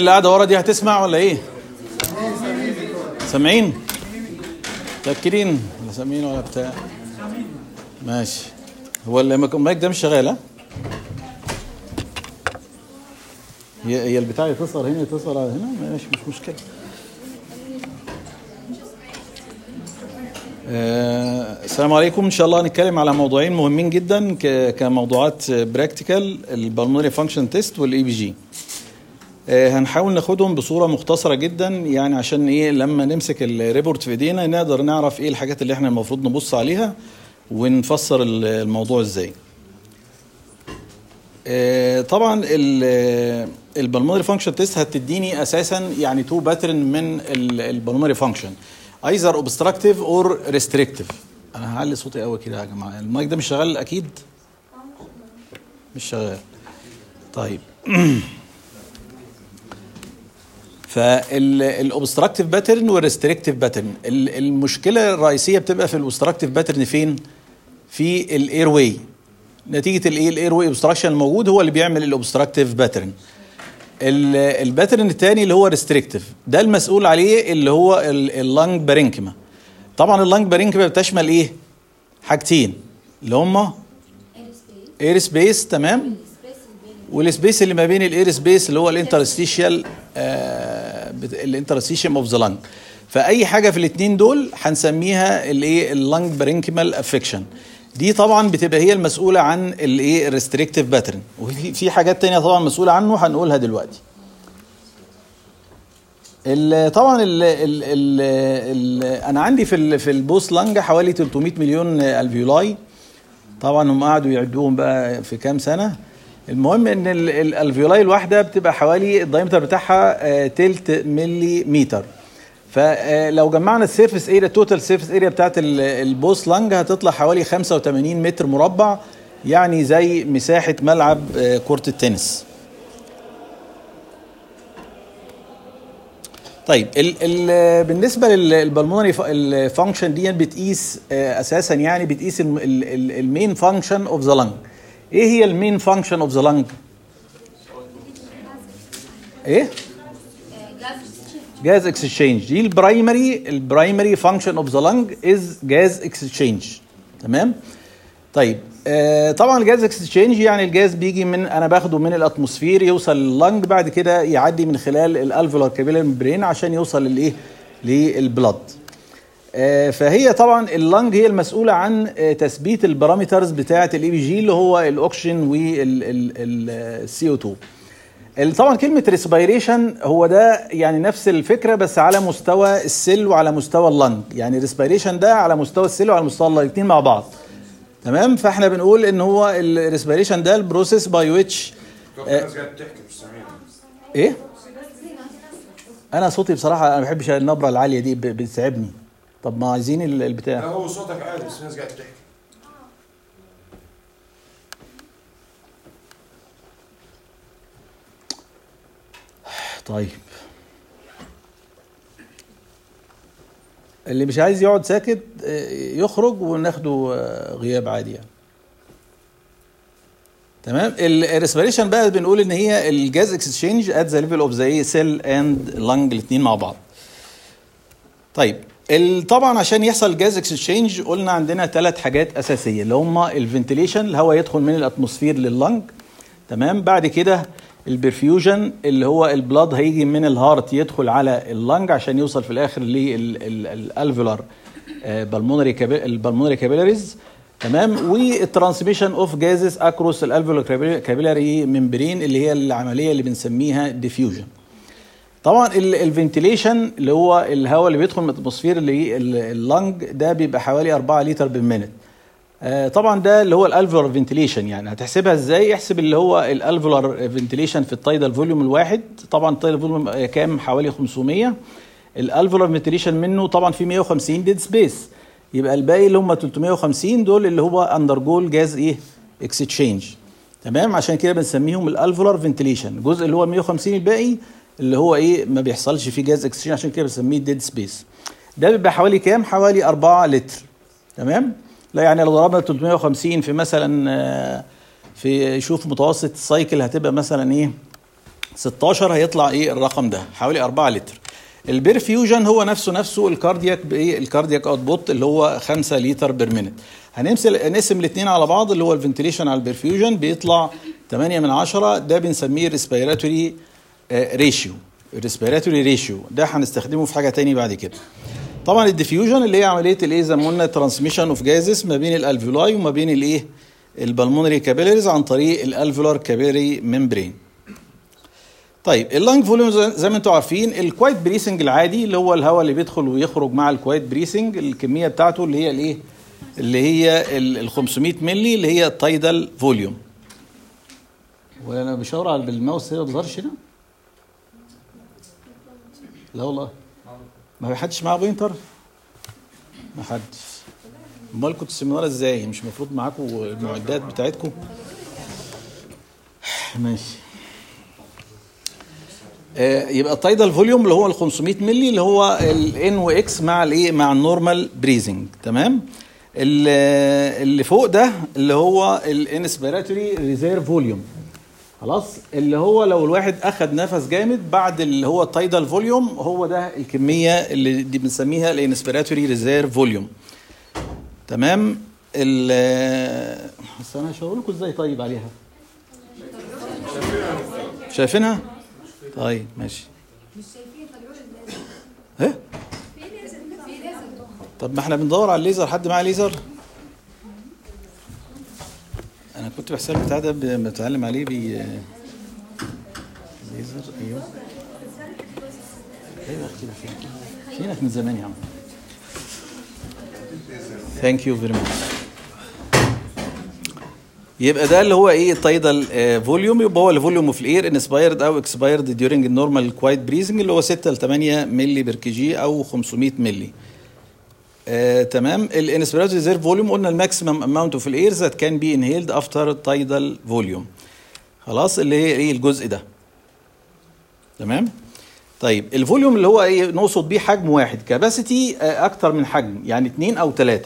اللي قاعده ورا دي هتسمع ولا ايه؟ سامعين؟ متأكدين ولا سامعين ولا بتاع؟ ماشي هو المايك ده مش شغال ها؟ هي هي البتاع يتصل هنا يتصل على هنا ماشي مش مشكله آه، السلام عليكم ان شاء الله هنتكلم على موضوعين مهمين جدا ك- كموضوعات براكتيكال البلمونري فانكشن تيست والاي بي جي هنحاول ناخدهم بصوره مختصره جدا يعني عشان ايه لما نمسك الريبورت في ايدينا نقدر نعرف ايه الحاجات اللي احنا المفروض نبص عليها ونفسر ال- الموضوع ازاي آه، طبعا البلمونري فانكشن تيست هتديني اساسا يعني تو باترن من البلمونري فانكشن ايزر اوبستراكتيف اور ريستريكتيف انا هعلي صوتي قوي كده يا جماعه المايك ده مش شغال اكيد مش شغال طيب فالاوبستراكتيف باترن والريستريكتيف باترن المشكله الرئيسيه بتبقى في الاوبستراكتيف باترن فين في الاير واي نتيجه الايه الاير واي اوبستراكشن الموجود هو اللي بيعمل الاوبستراكتيف باترن الباترن الثاني اللي هو ريستريكتيف ده المسؤول عليه اللي هو اللنج بارينكما طبعا اللنج بارينكما بتشمل ايه حاجتين اللي هما اير سبيس تمام والسبيس اللي ما بين الاير سبيس اللي هو الانترستيشيال الانترستيشيم اوف ذا لنج فاي حاجه في الاثنين دول هنسميها الايه اللنج بارينكيمال افكشن دي طبعا بتبقى هي المسؤوله عن الايه الريستريكتيف باترن وفي في حاجات تانية طبعا مسؤوله عنه هنقولها دلوقتي ال- طبعا ال ال ال ال انا عندي في ال في البوست لانج حوالي 300 مليون الفيولاي طبعا هم قعدوا يعدوهم بقى في كام سنه المهم ان ال- ال- الالفيولاي الواحده بتبقى حوالي الدايمتر بتاعها آه، تلت ملي متر فلو جمعنا السيرفيس اريا التوتال سيرفيس اريا بتاعت ال- البوست لانج هتطلع حوالي 85 متر مربع يعني زي مساحه ملعب آه، كره التنس طيب ال ال بالنسبه للبلمونري الفانكشن دي بتقيس آه، اساسا يعني بتقيس المين فانكشن اوف ذا لنج ايه هي المين فانكشن اوف ذا لنج ايه جاز اكسشينج دي البرايمري البرايمري فانكشن اوف ذا لنج از جاز اكسشينج تمام طيب آه طبعا الجاز اكسشينج يعني الجاز بيجي من انا باخده من الاتموسفير يوصل لللنج بعد كده يعدي من خلال الالفولار كابيلار ممبرين عشان يوصل للايه للبلد آه فهي طبعا اللنج هي المسؤوله عن آه تثبيت البارامترز بتاعه الاي بي جي اللي هو الاكسجين والسي او 2 ال- طبعا كلمة ريسبيريشن هو ده يعني نفس الفكرة بس على مستوى السيل وعلى مستوى اللنج يعني ريسبيريشن ده على مستوى السيل وعلى مستوى اللنج الاثنين مع بعض تمام فاحنا بنقول ان هو الريسبيريشن ده البروسيس باي ويتش في ناس قاعد تحكي مش سامعين ايه انا صوتي بصراحة انا ما بحبش النبرة العالية دي ب- بتتعبني طب ما عايزين ال- لا البتاع هو صوتك عالي بس الناس قاعد تحكي طيب اللي مش عايز يقعد ساكت آه، يخرج وناخده آه، غياب عادي يعني تمام الريسبيريشن بقى بنقول ان هي الجاز اكسشينج ات ذا ليفل اوف ذا سيل اند لنج الاثنين مع بعض طيب ال- طبعا عشان يحصل جاز اكسشينج قلنا عندنا ثلاث حاجات اساسيه اللي هم الفنتيليشن الهواء يدخل من الاتموسفير لللنج تمام بعد كده البرفيوجن اللي هو البلاد هيجي من الهارت يدخل على اللنج عشان يوصل في الاخر للالفولار بالمونري البلمونري كابيلاريز تمام والترانسميشن اوف جازز اكروس الالفولار كابيلاري ممبرين اللي هي العمليه اللي بنسميها ديفيوجن طبعا الفنتيليشن اللي هو الهواء اللي بيدخل من الاتموسفير اللي اللنج ده بيبقى حوالي 4 لتر بالمينت آه، طبعا ده اللي هو الالفولار فنتيليشن يعني هتحسبها ازاي احسب اللي هو الالفولار فنتيليشن في التايدال فوليوم الواحد طبعا التايدال فوليوم آه، كام حوالي 500 الالفولار فنتيليشن منه طبعا في 150 ديد سبيس يبقى الباقي اللي هم 350 دول اللي هو اندر جول جاز ايه اكستشينج تمام عشان كده بنسميهم الالفولار فنتيليشن الجزء اللي هو 150 الباقي اللي هو ايه ما بيحصلش فيه جاز اكستشينج عشان كده بنسميه ديد سبيس ده بيبقى حوالي كام حوالي 4 لتر تمام لا يعني لو ضربنا 350 في مثلا آه، في شوف متوسط السايكل هتبقى مثلا ايه 16 هيطلع ايه الرقم ده حوالي 4 لتر البرفيوجن هو نفسه نفسه الكاردياك بايه الكاردياك اوتبوت اللي هو 5 لتر بير مينت هنمثل نقسم الاثنين على بعض اللي هو الفنتيليشن على البرفيوجن بيطلع 8 من 10 ده بنسميه ريسبيراتوري ريشيو الريسبيراتوري ريشيو ده هنستخدمه في حاجه تاني بعد كده طبعا الديفيوجن اللي هي عمليه الايه زي ما قلنا ترانسميشن اوف جازز ما بين الالفيولاي وما بين الايه البلمونري كابيلاريز عن طريق الالفيولار كابيلاري ممبرين طيب اللنج فوليوم زي ما انتم عارفين الكوايت بريسنج العادي اللي هو الهواء اللي بيدخل ويخرج مع الكوايت بريسنج الكميه بتاعته اللي هي الايه اللي هي ال 500 مللي اللي هي التايدال فوليوم وانا بشاور على بالماوس هنا ما بيظهرش هنا لا والله ما حدش معاه بوينتر ما حدش امال كنتوا السيمينار ازاي مش المفروض معاكم المعدات بتاعتكم ماشي آه يبقى التايدال فوليوم اللي هو ال 500 مللي اللي هو الان واكس مع الايه مع النورمال بريزنج تمام اللي فوق ده اللي هو الانسبيراتوري ريزيرف فوليوم خلاص اللي هو لو الواحد اخذ نفس جامد بعد اللي هو التايدال فوليوم هو ده الكميه اللي دي بنسميها الانسبيراتوري ريزيرف فوليوم تمام ال بس انا هشاور لكم ازاي طيب عليها شايفينها طيب ماشي ايه طب ما احنا بندور على الليزر حد معاه ليزر انا كنت بحسب بتاع ده بتعلم عليه بي ليزر ايوه ايوه اختي فين فينك من زمان يا عم ثانك يو فيري ماتش يبقى ده اللي هو ايه التايدال فوليوم يبقى هو الفوليوم اوف الاير انسبايرد او اكسبايرد ديورنج النورمال كوايت بريزنج اللي هو 6 ل 8 مللي بير كي جي او 500 مللي آه، تمام الانسبيراتوري ريزيرف فوليوم قلنا الماكسيمم اماونت اوف الاير ذات كان بي انهيلد افتر تايدال فوليوم خلاص اللي هي ايه الجزء ده تمام طيب الفوليوم اللي هو ايه نقصد بيه حجم واحد كاباسيتي آه اكتر من حجم يعني اثنين او ثلاثه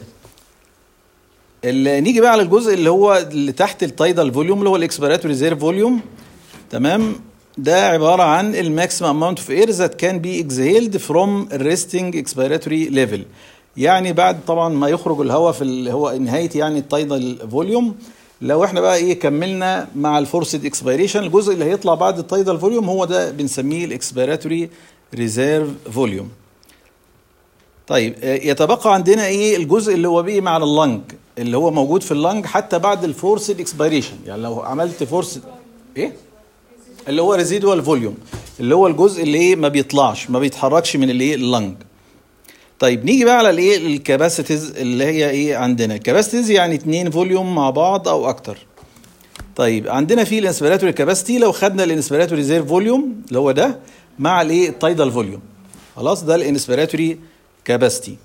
نيجي بقى على الجزء اللي هو اللي تحت التايدال فوليوم اللي هو الاكسبيراتوري ريزيرف فوليوم تمام ده عباره عن الماكسيمم اماونت اوف اير ذات كان بي اكزهيلد فروم الريستنج اكسبيراتوري ليفل يعني بعد طبعا ما يخرج الهواء في اللي هو نهايه يعني التايدال فوليوم لو احنا بقى ايه كملنا مع الفورسد اكسبيريشن الجزء اللي هيطلع بعد التايدال فوليوم هو ده بنسميه الاكسبيراتوري ريزيرف فوليوم طيب يتبقى عندنا ايه الجزء اللي هو بقي مع اللنج اللي هو موجود في اللنج حتى بعد الفورسد اكسبيريشن يعني لو عملت فورس ايه اللي هو ريزيدوال فوليوم اللي هو الجزء اللي ايه ما بيطلعش ما بيتحركش من الايه اللنج طيب نيجي بقى على الايه الكباسيتيز اللي هي ايه عندنا الكباسيتيز يعني اتنين فوليوم مع بعض او اكتر طيب عندنا في الانسبيراتوري كاباسيتي لو خدنا الانسبيراتوري ريزيرف فوليوم اللي هو ده مع الايه التايدال فوليوم خلاص ده الانسبيراتوري كاباسيتي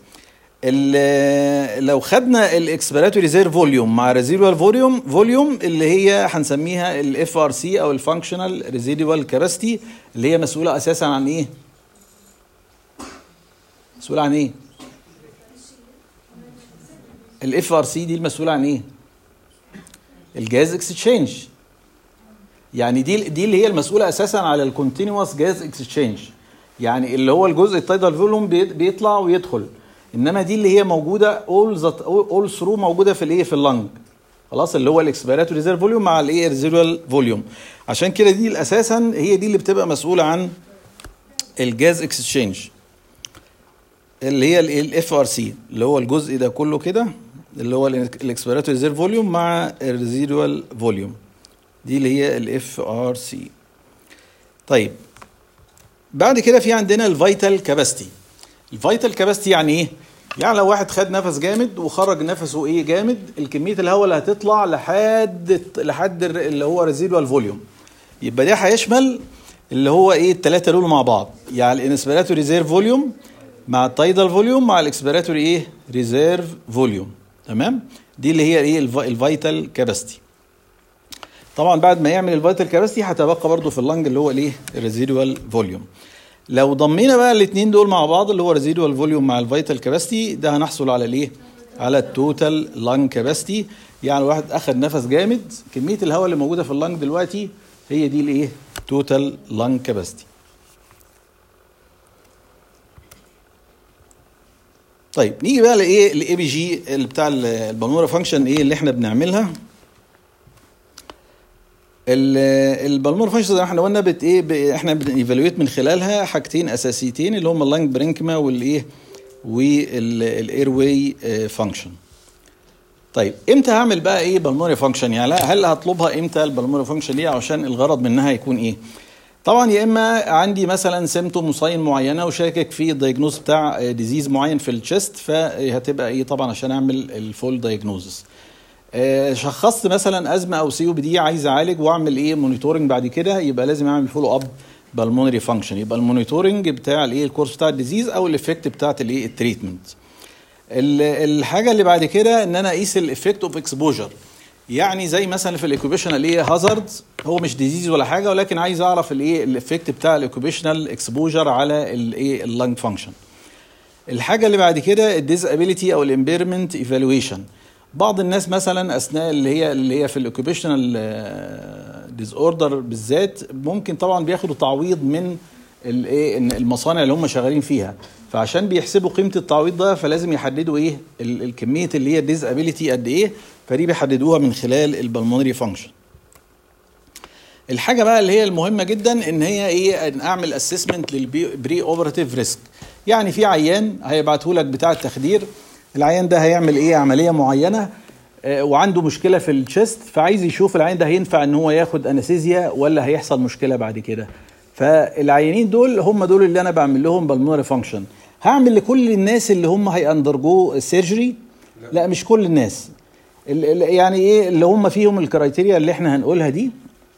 لو خدنا الاكسبيراتوري ريزيرف فوليوم مع ريزيدوال فوليوم فوليوم اللي هي هنسميها الاف ار سي او الفانكشنال ريزيدوال كاباسيتي اللي هي مسؤوله اساسا عن ايه مسؤوله عن ايه الاف ار سي دي المسؤوله عن ايه الجاز اكسشينج يعني دي دي اللي هي المسؤوله اساسا على الكونتينوس جاز اكسشينج يعني اللي هو الجزء التايدال فوليوم بيطلع ويدخل انما دي اللي هي موجوده اول اول ثرو موجوده في الايه في اللنج خلاص اللي هو الاكسبيراتوري ريزيرف فوليوم مع الايه ريزيرفال فوليوم عشان كده دي اساسا هي دي اللي بتبقى مسؤوله عن الجاز اكسشينج اللي هي الاف ار سي اللي هو الجزء ده كله كده اللي هو الاكسبيراتوري ريزيرف فوليوم مع الريزيدوال فوليوم دي اللي هي الاف ار سي طيب بعد كده في عندنا الفيتال كاباسيتي الفيتال كاباسيتي يعني ايه يعني لو واحد خد نفس جامد وخرج نفسه ايه جامد الكميه الهواء اللي هتطلع لحد لحد اللي هو ريزيدوال فوليوم يبقى ده هيشمل اللي هو ايه الثلاثه دول مع بعض يعني الانسبيراتوري ريزيرف فوليوم مع التايدال فوليوم مع الاكسبيراتوري ايه ريزيرف فوليوم تمام دي اللي هي ايه الفيتال كاباسيتي طبعا بعد ما يعمل الفيتال كاباسيتي هتبقى برضو في اللنج اللي هو الايه الريزيدوال فوليوم لو ضمينا بقى الاثنين دول مع بعض اللي هو ريزيدوال فوليوم مع الفيتال كاباسيتي ده هنحصل على الايه على التوتال لانج كاباسيتي يعني الواحد اخذ نفس جامد كميه الهواء اللي موجوده في اللنج دلوقتي هي دي الايه توتال لانج كاباسيتي طيب نيجي بقى لايه الاي بي جي اللي بتاع البلمونري فانكشن ايه اللي احنا بنعملها البلمونري فانكشن زي ما احنا قلنا بت ايه ب- احنا بنيفالويت من خلالها حاجتين اساسيتين اللي هم اللانج برينكما والايه والاير واي فانكشن طيب امتى هعمل بقى ايه بالمونري فانكشن يعني لا- هل هطلبها امتى البلمونري فانكشن دي عشان الغرض منها يكون ايه طبعا يا اما عندي مثلا سيمتوم وصاين معينه وشاكك في الدايجنوز بتاع ديزيز معين في الشيست فهتبقى ايه طبعا عشان اعمل الفول دايجنوزس شخصت مثلا ازمه او سي او بي دي عايز اعالج واعمل ايه مونيتورنج بعد كده يبقى لازم اعمل فولو اب بالمونري فانكشن يبقى المونيتورنج بتاع الايه الكورس بتاع الديزيز او الافكت بتاعت الايه التريتمنت ال- الحاجه اللي بعد كده ان انا اقيس الافكت اوف اكسبوجر يعني زي مثلا في الاوكيبيشنال ايه هازارد هو مش ديزيز ولا حاجه ولكن عايز اعرف الايه الافكت بتاع الاوكيبيشنال اكسبوجر على الايه اللنج فانكشن الحاجه اللي بعد كده الديزابيليتي او الامبيرمنت ايفالويشن بعض الناس مثلا اثناء اللي هي اللي هي في الاوكيبيشنال ديز اوردر بالذات ممكن طبعا بياخدوا تعويض من الايه إن المصانع اللي هم شغالين فيها فعشان بيحسبوا قيمه التعويض ده فلازم يحددوا ايه ال- الكميه اللي هي الديزابيليتي قد ايه فدي بيحددوها من خلال البلمونري فانكشن الحاجه بقى اللي هي المهمه جدا ان هي ايه ان اعمل اسسمنت للبري اوبراتيف ريسك يعني في عيان هيبعته لك بتاع التخدير العيان ده هيعمل ايه عمليه معينه آه، وعنده مشكله في الشيست فعايز يشوف العيان ده هينفع ان هو ياخد انستيزيا ولا هيحصل مشكله بعد كده فالعيانين دول هم دول اللي انا بعمل لهم بالمونري فانكشن هعمل لكل الناس اللي هم هيأندرجو سيرجري لا مش كل الناس ال- ال- يعني ايه اللي هم فيهم الكرايتيريا اللي احنا هنقولها دي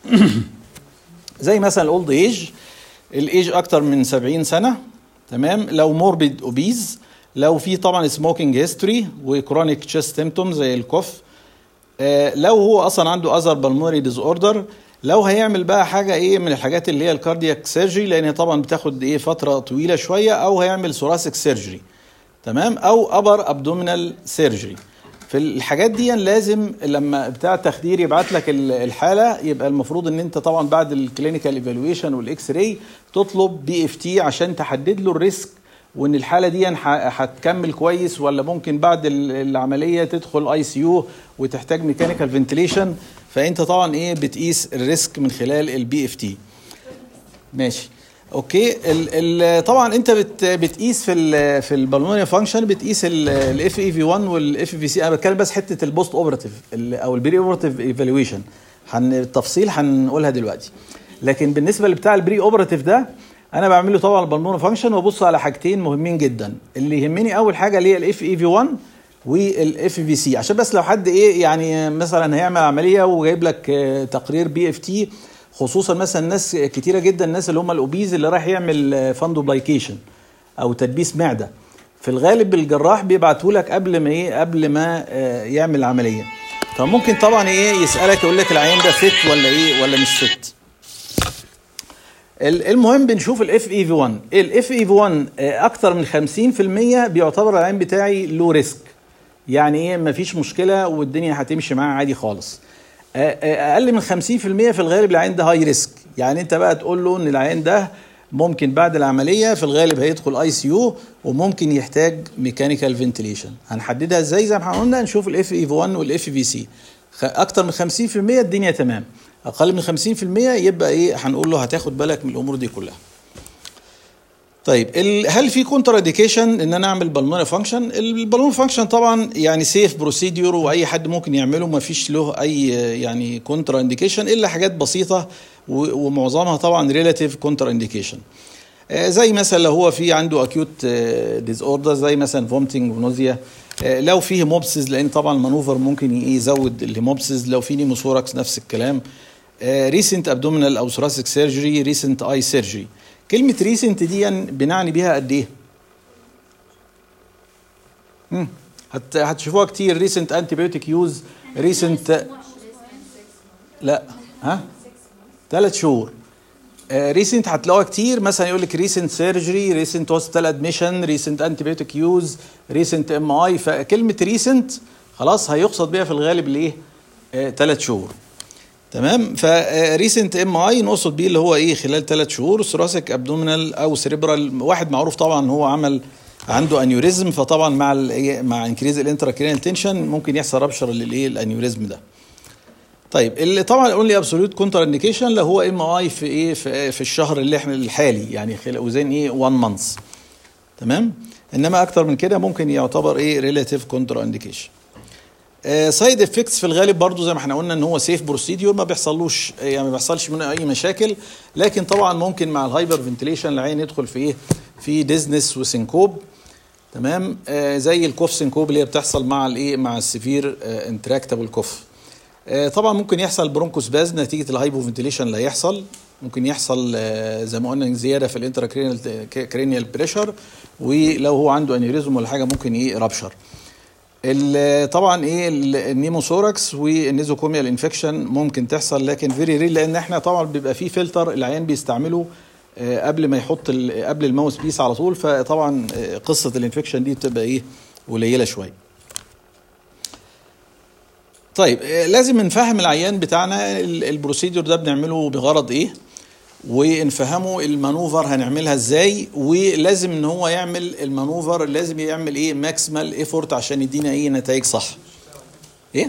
زي مثلا الاولد ايج الايج اكتر من 70 سنه تمام لو موربيد اوبيز لو في طبعا سموكينج هيستوري وكرونيك تشيست سيمتوم زي الكوف آه، لو هو اصلا عنده اذر بالمونري ديز اوردر لو هيعمل بقى حاجه ايه من الحاجات اللي هي الكاردياك سيرجري لان هي طبعا بتاخد ايه فتره طويله شويه او هيعمل ثوراسيك سيرجري تمام او ابر ابدومينال سيرجري في الحاجات دي لازم لما بتاع التخدير يبعت لك ال- الحاله يبقى المفروض ان انت طبعا بعد الكلينيكال ايفالويشن والاكس راي تطلب بي اف تي عشان تحدد له الريسك وان الحاله دي ح- هتكمل كويس ولا ممكن بعد ال- العمليه تدخل اي سي يو وتحتاج ميكانيكال فنتيليشن فانت طبعا ايه بتقيس الريسك من خلال البي اف تي ماشي اوكي ال ال طبعا انت بت بتقيس في ال في البلمونري فانكشن بتقيس الاف اي في 1 والاف في سي انا بتكلم بس حته البوست اوبراتيف او البري اوبراتيف ايفالويشن التفصيل هنقولها دلوقتي لكن بالنسبه لبتاع البري اوبراتيف ده انا بعمل له طبعا البلمونري فانكشن وابص على حاجتين مهمين جدا اللي يهمني اول حاجه اللي هي الاف اي في 1 والاف في سي عشان بس لو حد ايه يعني مثلا هيعمل عمليه وجايب لك آه، تقرير بي اف تي خصوصا مثلا ناس كتيره جدا الناس اللي هم الاوبيز اللي رايح يعمل فاندوبلايكيشن او تدبيس معده في الغالب الجراح بيبعته لك قبل ما ايه قبل ما آه، يعمل العمليه فممكن طبعا ايه يسالك يقول لك العيان ده فت ولا ايه ولا مش فت ال- المهم بنشوف الاف اي في 1 الاف اي في 1 اكتر من 50% بيعتبر العين بتاعي لو ريسك يعني ايه مفيش مشكله والدنيا هتمشي معاه عادي خالص آه، آه، اقل من 50% في الغالب العين ده هاي ريسك يعني انت بقى تقول له ان العين ده ممكن بعد العمليه في الغالب هيدخل اي سي يو وممكن يحتاج ميكانيكال فنتيليشن هنحددها ازاي زي ما احنا قلنا نشوف الاف اي في 1 والاف في سي اكتر من 50% الدنيا تمام اقل من 50% يبقى ايه هنقول له هتاخد بالك من الامور دي كلها طيب ال- هل في كونتر انديكيشن ان انا اعمل بالمونري فانكشن البالمونري فانكشن طبعا يعني سيف بروسيديور واي حد ممكن يعمله ما فيش له اي يعني كونتر انديكيشن الا حاجات بسيطه و- ومعظمها طبعا ريلاتيف كونتر انديكيشن زي مثلا لو هو في عنده اكيوت ديز اوردر زي مثلا فومتنج ونوزيا لو في هيموبسيس لان طبعا المانوفر ممكن ي- يزود الهيموبسيس لو في نيموثوركس نفس الكلام ريسنت ابدومينال او ثوراسيك سيرجري ريسنت اي سيرجري كلمه ريسنت دي بنعني بيها قد ايه مم. هت هتشوفوها كتير ريسنت انتي بيوتيك يوز ريسنت لا ها ثلاث شهور ريسنت هتلاقوها كتير مثلا يقول لك ريسنت سيرجري ريسنت هوسبيتال ادميشن ريسنت انتي بيوتيك يوز ريسنت ام اي فكلمه ريسنت خلاص هيقصد بيها في الغالب الايه ثلاث شهور تمام فريسنت ام اي نقصد بيه اللي هو ايه خلال ثلاث شهور ثراسيك ابدومينال او سيريبرال واحد معروف طبعا هو عمل عنده انيوريزم فطبعا مع ال مع انكريز الانتراكرينال تنشن ممكن يحصل رابشر للايه الانيوريزم ده طيب اللي طبعا الاونلي ابسوليوت كونتر انديكيشن اللي هو ام اي في ايه في, في الشهر اللي احنا الحالي يعني خلال وزين ايه 1 مانث تمام انما اكتر من كده ممكن يعتبر ايه ريلاتيف كونتر انديكيشن سايد افكتس في الغالب برضو زي ما احنا قلنا ان هو سيف بروسيديور ما بيحصلوش يعني ما بيحصلش منه اي مشاكل لكن طبعا ممكن مع الهايبر فنتيليشن العين يدخل في ايه في ديزنس وسنكوب تمام آه زي الكوف سنكوب اللي هي بتحصل مع الايه مع السيفير آه انتراكتابل كوف آه طبعا ممكن يحصل برونكوس باز نتيجه الهايبو فنتيليشن اللي هيحصل ممكن يحصل آه زي ما قلنا زياده في الانترا كرينيال بريشر ولو هو عنده انيوريزم ولا حاجه ممكن ايه رابشر طبعا ايه النيموثوركس والنيزوكوميال انفكشن ممكن تحصل لكن فيري ريل لان احنا طبعا بيبقى في فلتر العيان بيستعمله قبل ما يحط قبل الماوس بيس على طول فطبعا قصه الانفكشن دي بتبقى ايه قليله شويه طيب لازم نفهم العيان بتاعنا البروسيدور ده بنعمله بغرض ايه ونفهمه المانوفر هنعملها ازاي ولازم ان هو يعمل المانوفر لازم يعمل ايه ماكسيمال ايفورت عشان يدينا ايه نتائج صح ايه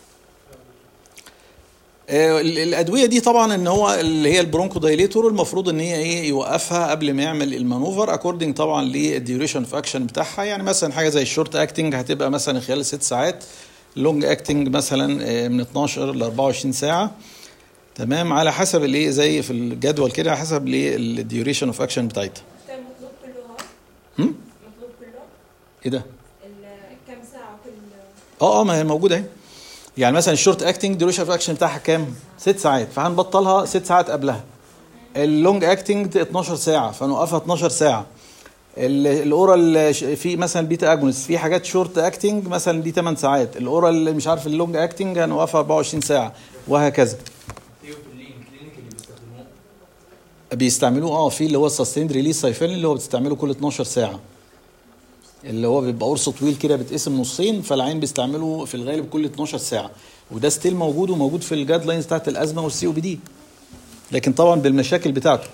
آه الادويه دي طبعا ان هو اللي هي البرونكو دايليتور المفروض ان هي ايه يوقفها قبل ما يعمل المانوفر اكوردنج طبعا للديوريشن اوف اكشن بتاعها يعني مثلا حاجه زي الشورت اكتنج هتبقى مثلا خلال ست ساعات لونج اكتنج مثلا من 12 ل 24 ساعه تمام على حسب الايه زي في الجدول كده على حسب الايه الديوريشن اوف اكشن بتاعتها مطلوب كله هم؟ مطلوب كله ايه ده ال- كام ساعة كل اه اه ما هي موجوده اهي يعني مثلا الشورت اكتنج ديوريشن اوف اكشن بتاعها كام ست ساعات فهنبطلها ست ساعات قبلها اللونج اكتنج 12 ساعه فنوقفها 12 ساعه ال- الاورال ش- في مثلا بيتا اجونست في حاجات شورت اكتنج مثلا دي 8 ساعات الاورال مش عارف اللونج اكتنج هنوقفها 24 ساعه وهكذا ايوه في الكلينيك اللي بيستخدموه بيستعملوه اه في اللي هو السستيند ريليس سايفين اللي هو بتستعمله كل 12 ساعه اللي هو بيبقى قرص طويل كده بيتقسم نصين فالعين بيستعمله في الغالب كل 12 ساعه وده ستيل موجود وموجود في الجايد لاينز بتاعت الازمه والسي او بي دي لكن طبعا بالمشاكل بتاعته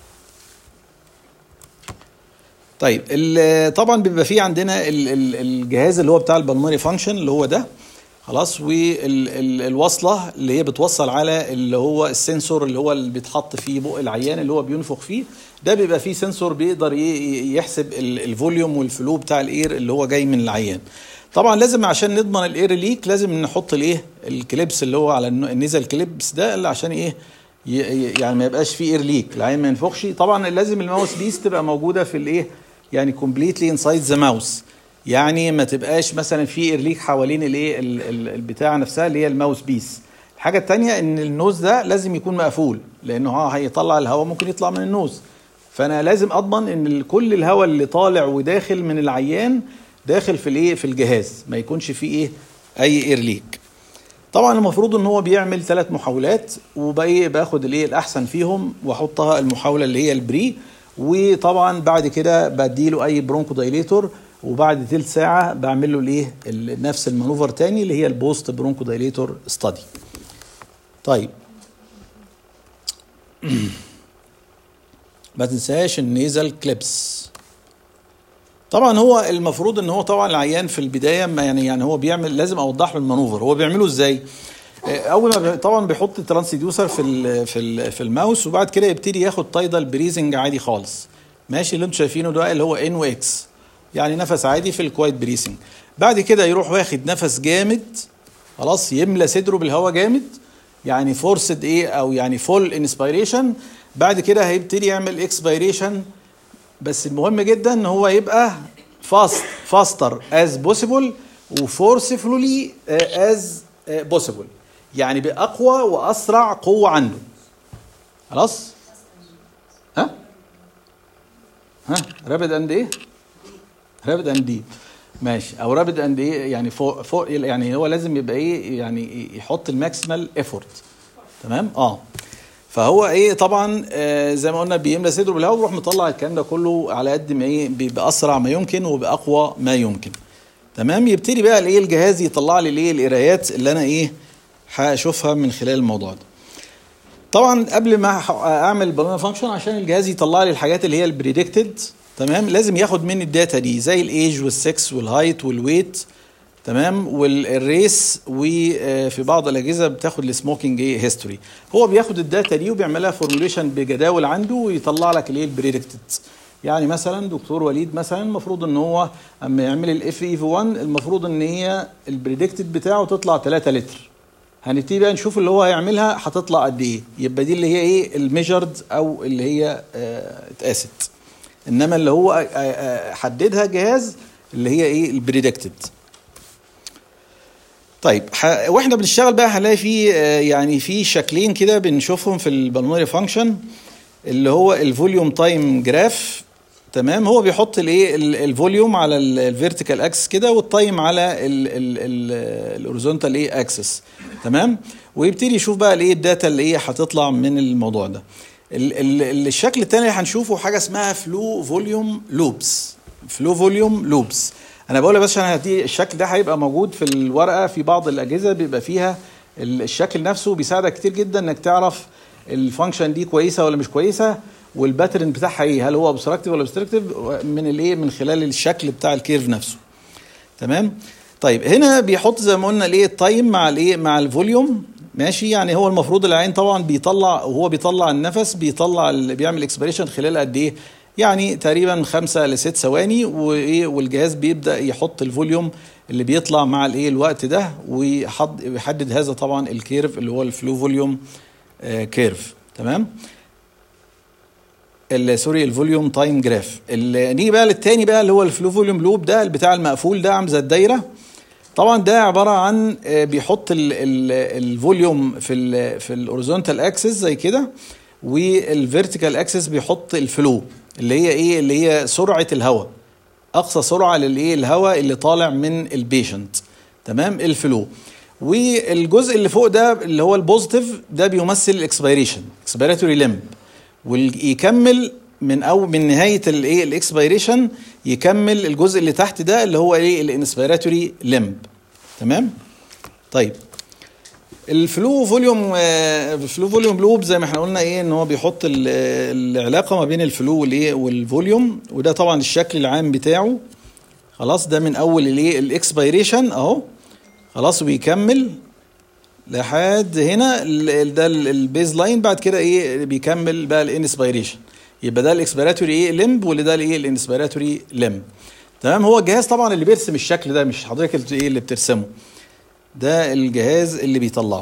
طيب ال- طبعا بيبقى فيه عندنا ال- ال- الجهاز اللي هو بتاع البلمونري فانكشن اللي هو ده خلاص والوصله اللي هي بتوصل على اللي هو السنسور اللي هو اللي بيتحط في بق العيان اللي هو بينفخ فيه ده بيبقى فيه سنسور بيقدر ي- يحسب ال- الفوليوم والفلو بتاع الاير اللي هو جاي من العيان طبعا لازم عشان نضمن الاير ليك لازم نحط الايه الكليبس اللي هو على الن- النزل كليبس ده اللي عشان ايه ي- ي- يعني ما يبقاش فيه اير ليك العين ما ينفخش طبعا لازم الماوس بيس تبقى موجوده في الايه يعني كومبليتلي انسايد ذا ماوس يعني ما تبقاش مثلا في اير ليك حوالين الايه ال- ال- البتاع نفسها اللي هي الماوس بيس الحاجه الثانيه ان النوز ده لازم يكون مقفول لانه هو هيطلع الهواء ممكن يطلع من النوز فانا لازم اضمن ان ال- كل الهواء اللي طالع وداخل من العيان داخل في الايه في الجهاز ما يكونش فيه ايه اي اير ليك طبعا المفروض ان هو بيعمل ثلاث محاولات وبايه باخد الايه الاحسن فيهم واحطها المحاوله اللي هي البري وطبعا بعد كده بديله اي برونكو دايليتور وبعد تلت ساعه بعمل له الايه ال- نفس المانوفر تاني اللي هي البوست برونكو دايليتور ستادي طيب ما تنساش النيزل كليبس طبعا هو المفروض ان هو طبعا العيان في البدايه ما يعني يعني هو بيعمل لازم اوضح له المانوفر هو بيعمله ازاي آه، اول ما بي- طبعا بيحط الترانسديوسر في ال في ال في الماوس وبعد كده يبتدي ياخد تايدال بريزنج عادي خالص ماشي اللي انتم شايفينه ده اللي هو ان واكس يعني نفس عادي في الكوايت بريسنج بعد كده يروح واخد نفس جامد خلاص يملى صدره بالهواء جامد يعني فورسد ايه او يعني فول انسبيريشن بعد كده هيبتدي يعمل اكسبيريشن بس المهم جدا ان هو يبقى فاست فاستر از بوسيبل وفورسفولي از بوسيبل يعني باقوى واسرع قوه عنده خلاص ها ها رابد اند ايه رابد اند دي ماشي او رابد اند ايه يعني فوق فوق يعني هو لازم يبقى ايه يعني يحط الماكسيمال ايفورت تمام اه فهو ايه طبعا آه زي ما قلنا بيملى صدره بالهواء ويروح مطلع الكلام ده كله على قد ما ايه ب- باسرع ما يمكن وباقوى ما يمكن تمام يبتدي بقى الايه الجهاز يطلع لي الايه القرايات اللي انا ايه هشوفها من خلال الموضوع ده طبعا قبل ما ح- اعمل بالون فانكشن عشان الجهاز يطلع لي الحاجات اللي هي البريدكتد تمام لازم ياخد مني الداتا دي زي الايج والسكس والهايت والويت تمام والريس وفي بعض الاجهزه بتاخد السموكينج ايه هيستوري هو بياخد الداتا دي وبيعملها فورموليشن بجداول عنده ويطلع لك الايه البريدكتد يعني مثلا دكتور وليد مثلا المفروض ان هو اما يعمل الاف اي في 1 المفروض ان هي البريدكتد بتاعه تطلع 3 لتر هنبتدي بقى نشوف اللي هو هيعملها هتطلع قد ايه يبقى دي اللي هي ايه الميجرد او اللي هي آه، اتقاست انما اللي هو آه، آه، حددها جهاز اللي هي ايه البريدكتد طيب ح... واحنا بنشتغل بقى هنلاقي في آه، يعني في شكلين كده بنشوفهم في البلمونري فانكشن اللي هو الفوليوم تايم جراف تمام هو بيحط الايه ال- الفوليوم على الفيرتيكال اكسس كده والتايم على الهوريزونتال ايه اكسس تمام ويبتدي يشوف بقى الايه الداتا اللي ايه هتطلع من الموضوع ده ال- ال- الشكل الثاني اللي هنشوفه حاجه اسمها فلو فوليوم لوبس فلو فوليوم لوبس انا بقول بس عشان دي الشكل ده هيبقى موجود في الورقه في بعض الاجهزه بيبقى فيها ال- الشكل نفسه بيساعدك كتير جدا انك تعرف الفانكشن دي كويسه ولا مش كويسه والباترن بتاعها ايه هل هو ابستراكتيف ولا ابستراكتيف من الايه من خلال الشكل بتاع الكيرف نفسه تمام طيب هنا بيحط زي ما قلنا الايه التايم مع الايه مع الفوليوم ماشي يعني هو المفروض العين طبعا بيطلع وهو بيطلع النفس بيطلع ال- بيعمل اكسبريشن خلال قد ايه يعني تقريبا خمسة لست ثواني وايه والجهاز بيبدا يحط الفوليوم اللي بيطلع مع الايه الوقت ده ويحد- ويحدد هذا طبعا الكيرف اللي هو الفلو فوليوم آه، كيرف تمام ال- سوري الفوليوم تايم جراف ال- نيجي بقى للتاني بقى اللي هو الفلو فوليوم لوب ده بتاع المقفول ده عامل زي الدايره طبعا ده عباره عن آه، بيحط ال- ال- الفوليوم في ال في الاوريزونتال اكسس زي كده والفيرتيكال اكسس بيحط الفلو اللي هي ايه اللي هي سرعه الهواء اقصى سرعه للايه الهواء اللي طالع من البيشنت تمام الفلو والجزء اللي فوق ده اللي هو البوزيتيف ده بيمثل الاكسبيريشن اكسبيراتوري لمب ويكمل من او من نهايه الايه الاكسبيريشن يكمل الجزء اللي تحت ده اللي هو ايه الانسبيراتوري لمب تمام طيب الفلو فوليوم آه، الفلو فوليوم لوب زي ما احنا قلنا ايه ان هو بيحط ال- العلاقه ما بين الفلو والايه والفوليوم وده طبعا الشكل العام بتاعه خلاص ده من اول الايه الاكسبيريشن اهو خلاص وبيكمل لحد هنا ال- ال- ده ال- البيز لاين بعد كده ايه بيكمل بقى الانسبيريشن يبقى ده الاكسبيراتوري ايه لمب واللي ده الايه الانسبيراتوري لمب تمام هو الجهاز طبعا اللي بيرسم الشكل ده مش حضرتك اللي- ايه اللي بترسمه ده الجهاز اللي بيطلعه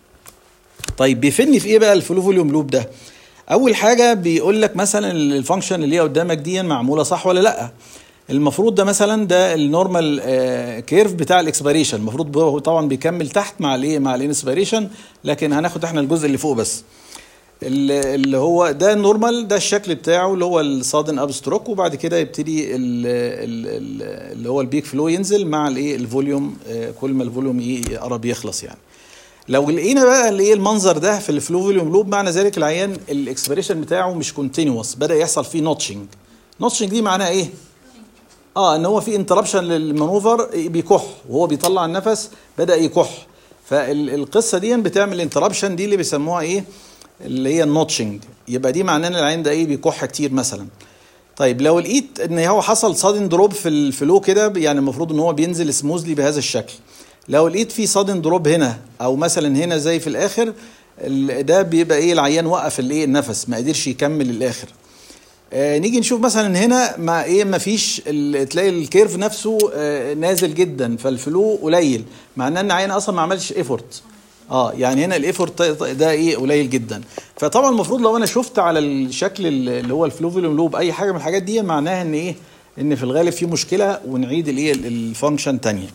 طيب بيفيدني في ايه بقى الفلو فوليوم لوب ده اول حاجه بيقول لك مثلا الفانكشن اللي هي قدامك دي معموله صح ولا لا المفروض ده مثلا ده النورمال كيرف بتاع الاكسبيريشن المفروض هو طبعا بيكمل تحت مع الايه مع الانسبيريشن لكن هناخد احنا الجزء اللي فوق بس ال- اللي هو ده النورمال ده الشكل بتاعه اللي هو الصادن اب ستروك وبعد كده يبتدي ال- ال- ال- اللي هو البيك فلو ينزل مع الايه الفوليوم آه، كل ما الفوليوم ي- يقرب يخلص يعني لو لقينا بقى اللي ايه المنظر ده في الفلو فوليوم لوب معنى ذلك العيان الاكسبريشن بتاعه مش كونتينوس بدا يحصل فيه نوتشنج نوتشنج دي معناها ايه اه ان هو في انتربشن للمانوفر بيكح وهو بيطلع النفس بدا يكح فالقصه دي بتعمل انتربشن دي اللي بيسموها ايه اللي هي النوتشنج يبقى دي معناه ان العين ده ايه بيكح كتير مثلا طيب لو لقيت ان هو حصل صادن دروب في الفلو كده يعني المفروض ان هو بينزل سموزلي بهذا الشكل لو لقيت في صادن دروب هنا او مثلا هنا زي في الاخر ال- ده بيبقى ايه العيان وقف الايه النفس ما قدرش يكمل الاخر آه نيجي نشوف مثلا هنا مع ايه ما فيش ال- تلاقي الكيرف نفسه آه نازل جدا فالفلو قليل معناه ان العيان اصلا ما عملش ايفورت اه يعني هنا الايفورت ده ايه قليل جدا فطبعا المفروض لو انا شفت على الشكل اللي هو الفلو فوليوم لوب اي حاجه من الحاجات دي معناها ان ايه ان في الغالب في مشكله ونعيد الايه الفانكشن تانية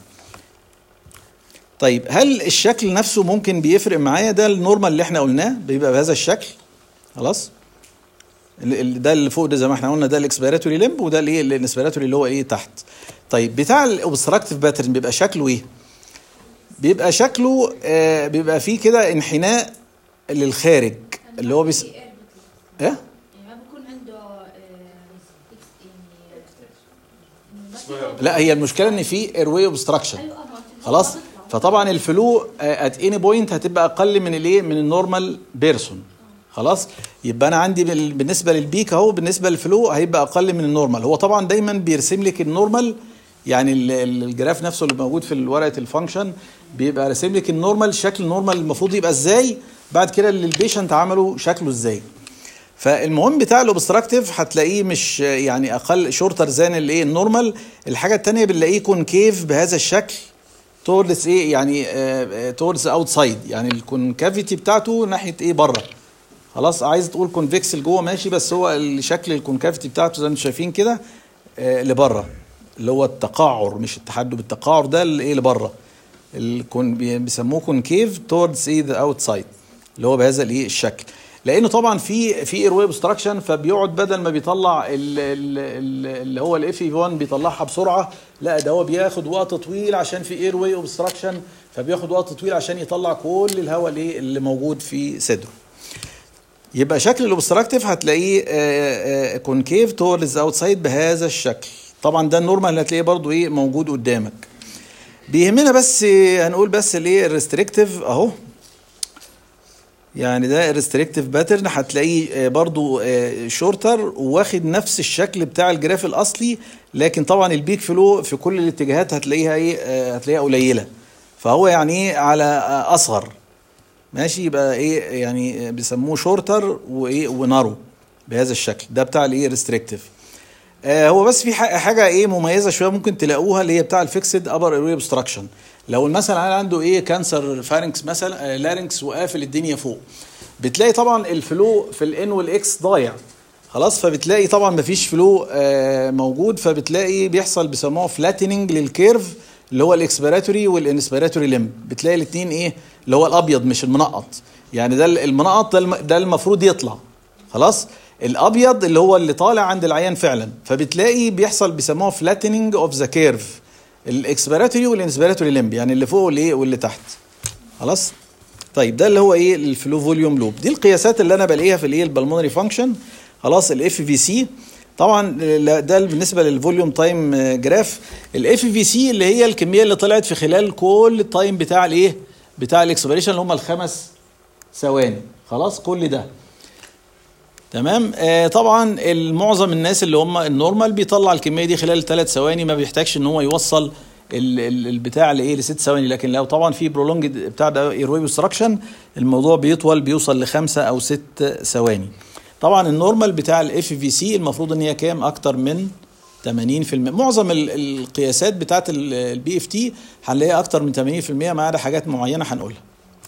طيب هل الشكل نفسه ممكن بيفرق معايا ده النورمال اللي احنا قلناه بيبقى بهذا الشكل خلاص ال- ال- ده اللي فوق ده زي ما احنا قلنا ده الاكسبيراتوري لمب وده الايه الانسبيراتوري اللي هو ايه تحت طيب بتاع الاوبستراكتيف باترن بيبقى شكله ايه بيبقى شكله آه بيبقى فيه كده انحناء للخارج اللي هو بيس... ايه يعني ما بيكون عنده آه، إكس- يعني آه، لا هي المشكله ان في ايرواي اوبستراكشن ايوه ما قلت- خلاص ما بيطلع. فطبعا الفلو ات اني بوينت هتبقى اقل من الايه من النورمال بيرسون خلاص يبقى انا عندي بال- بالنسبه للبيك اهو بالنسبه للفلو هيبقى اقل من النورمال هو طبعا دايما بيرسم لك النورمال يعني ال- ال- الجراف نفسه اللي موجود في ورقه الفانكشن بيبقى راسم لك النورمال شكل النورمال المفروض يبقى ازاي بعد كده اللي البيشنت عمله شكله ازاي فالمهم بتاع الاوبستراكتيف هتلاقيه مش يعني اقل شورتر زان الايه النورمال الحاجه الثانيه بنلاقيه كونكيف بهذا الشكل توردز ايه يعني توردز اوتسايد يعني الكونكافيتي بتاعته ناحيه ايه بره خلاص عايز تقول كونفكس لجوه ماشي بس هو الشكل الكونكافيتي بتاعته زي ما انتم شايفين كده آه، لبره اللي هو التقعر مش التحدب التقعر ده اللي ايه لبره الكون بي- بيسموه كونكيف توردز ايه ذا اوتسايد اللي هو بهذا الايه الشكل لانه طبعا في في اير واي اوبستراكشن فبيقعد بدل ما بيطلع ال- ال- ال- اللي هو الاف اي 1 بيطلعها بسرعه لا ده هو بياخد وقت طويل عشان في اير واي اوبستراكشن فبياخد وقت طويل عشان يطلع كل الهواء الايه اللي موجود في صدره يبقى شكل الاوبستراكتيف هتلاقيه كونكيف توردز اوتسايد بهذا الشكل طبعا ده النورمال اللي هتلاقيه برضو ايه موجود قدامك بيهمنا بس آه، هنقول بس الايه الريستريكتيف اهو يعني ده الريستريكتيف باترن هتلاقيه آه، برضو شورتر واخد نفس الشكل بتاع الجراف الاصلي لكن طبعا البيك فلو في كل الاتجاهات هتلاقيها ايه آه، هتلاقيها قليله فهو يعني ايه على آه، اصغر ماشي يبقى ايه يعني بيسموه شورتر وايه ونارو بهذا الشكل ده بتاع الايه ريستريكتيف آه هو بس في ح- حاجه ايه مميزه شويه ممكن تلاقوها اللي هي بتاع الفيكسد ابر ايروي اوبستراكشن لو مثلا عنده ايه كانسر فارنكس مثلا آه لارنكس وقافل الدنيا فوق بتلاقي طبعا الفلو في الان والاكس ضايع خلاص فبتلاقي طبعا مفيش فلو آه موجود فبتلاقي بيحصل بيسموه فلاتننج للكيرف اللي هو الاكسبيراتوري والانسبيراتوري ليمب بتلاقي الاثنين ايه اللي هو الابيض مش المنقط يعني ده المنقط ده الم- ده المفروض يطلع خلاص الابيض اللي هو اللي طالع عند العيان فعلا فبتلاقي بيحصل بيسموه فلاتننج اوف ذا كيرف الاكسبيراتوري والانسبيراتوري ليمب يعني اللي فوق والايه واللي تحت خلاص طيب ده اللي هو ايه الفلو فوليوم لوب دي القياسات اللي انا بلاقيها في الايه البلمونري فانكشن خلاص الاف في سي طبعا لا- ده بالنسبه للفوليوم تايم جراف الاف في سي اللي هي الكميه اللي طلعت في خلال كل التايم بتاع الايه بتاع الاكسبريشن اللي هم الخمس ثواني خلاص كل ده تمام آه طبعا معظم الناس اللي هم النورمال بيطلع الكميه دي خلال ثلاث ثواني ما بيحتاجش ان هو يوصل ال- ال- البتاع لايه لست ثواني لكن لو طبعا في برولونج بتاع ده ايروي اوبستراكشن الموضوع بيطول بيوصل لخمسه او ست ثواني طبعا النورمال بتاع الاف في سي المفروض ان هي كام اكتر من 80% معظم ال- القياسات بتاعت البي اف تي هنلاقيها اكتر من 80% ما عدا حاجات معينه هنقولها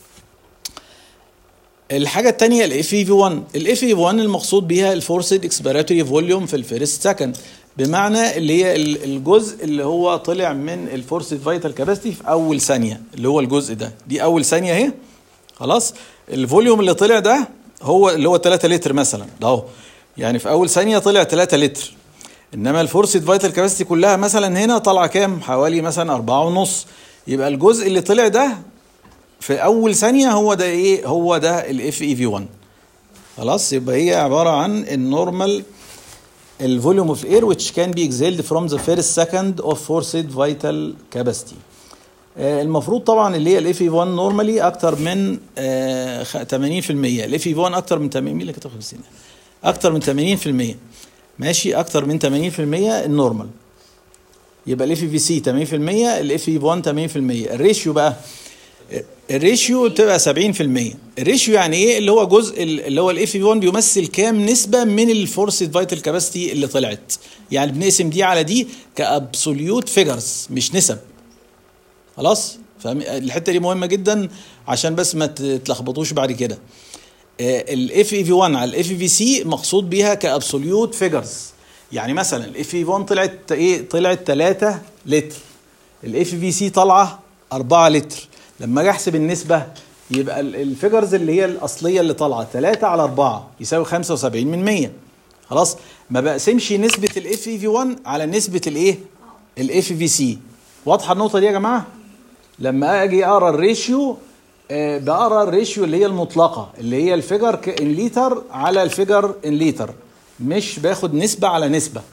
الحاجة التانية الاف اي في 1 الاف اي في 1 المقصود بيها الفورسد اكسبيراتوري فوليوم في الفيرست سكند بمعنى اللي هي ال- الجزء اللي هو طلع من الفورسد فايتال كاباسيتي في اول ثانية اللي هو الجزء ده دي اول ثانية اهي خلاص الفوليوم اللي طلع ده هو اللي هو 3 لتر مثلا ده اهو يعني في اول ثانية طلع 3 لتر انما الفورسد فايتال كاباسيتي كلها مثلا هنا طالعه كام حوالي مثلا أربعة ونص يبقى الجزء اللي طلع ده في اول ثانيه هو ده ايه هو ده الاف اي في 1 خلاص يبقى هي عباره عن النورمال الفوليوم اوف اير which can be exhaled from the first second of forced vital capacity آه، المفروض طبعا اللي هي الاف اي 1 نورمالي اكتر من آه، خ- 80% الاف اي 1 اكتر من 80 مين اللي كتب 50 اكتر من 80% ماشي اكتر من 80% النورمال يبقى الاف في سي 80% الاف في 1 80% الريشيو بقى الريشيو بتبقى 70% الريشيو يعني ايه اللي هو جزء اللي هو الاف في 1 بيمثل كام نسبه من الفورسد فايتال كاباسيتي اللي طلعت يعني بنقسم دي على دي كابسوليوت فيجرز مش نسب خلاص فاهم الحته دي مهمه جدا عشان بس ما تتلخبطوش بعد كده الاف اي في 1 على الاف في سي مقصود بيها كابسوليوت فيجرز يعني مثلا الاف في 1 طلعت ايه طلعت 3 لتر الاف في سي طالعه 4 لتر لما اجي احسب النسبه يبقى الفيجرز اللي هي الاصليه اللي طالعه 3 على 4 يساوي 75 من 100 خلاص ما بقسمش نسبه الاف اي في 1 على نسبه الايه الاف في سي واضحه النقطه دي يا جماعه لما اجي اقرا الريشيو آه بقرا الريشيو اللي هي المطلقه اللي هي الفيجر ان لتر على الفيجر ان لتر مش باخد نسبه على نسبه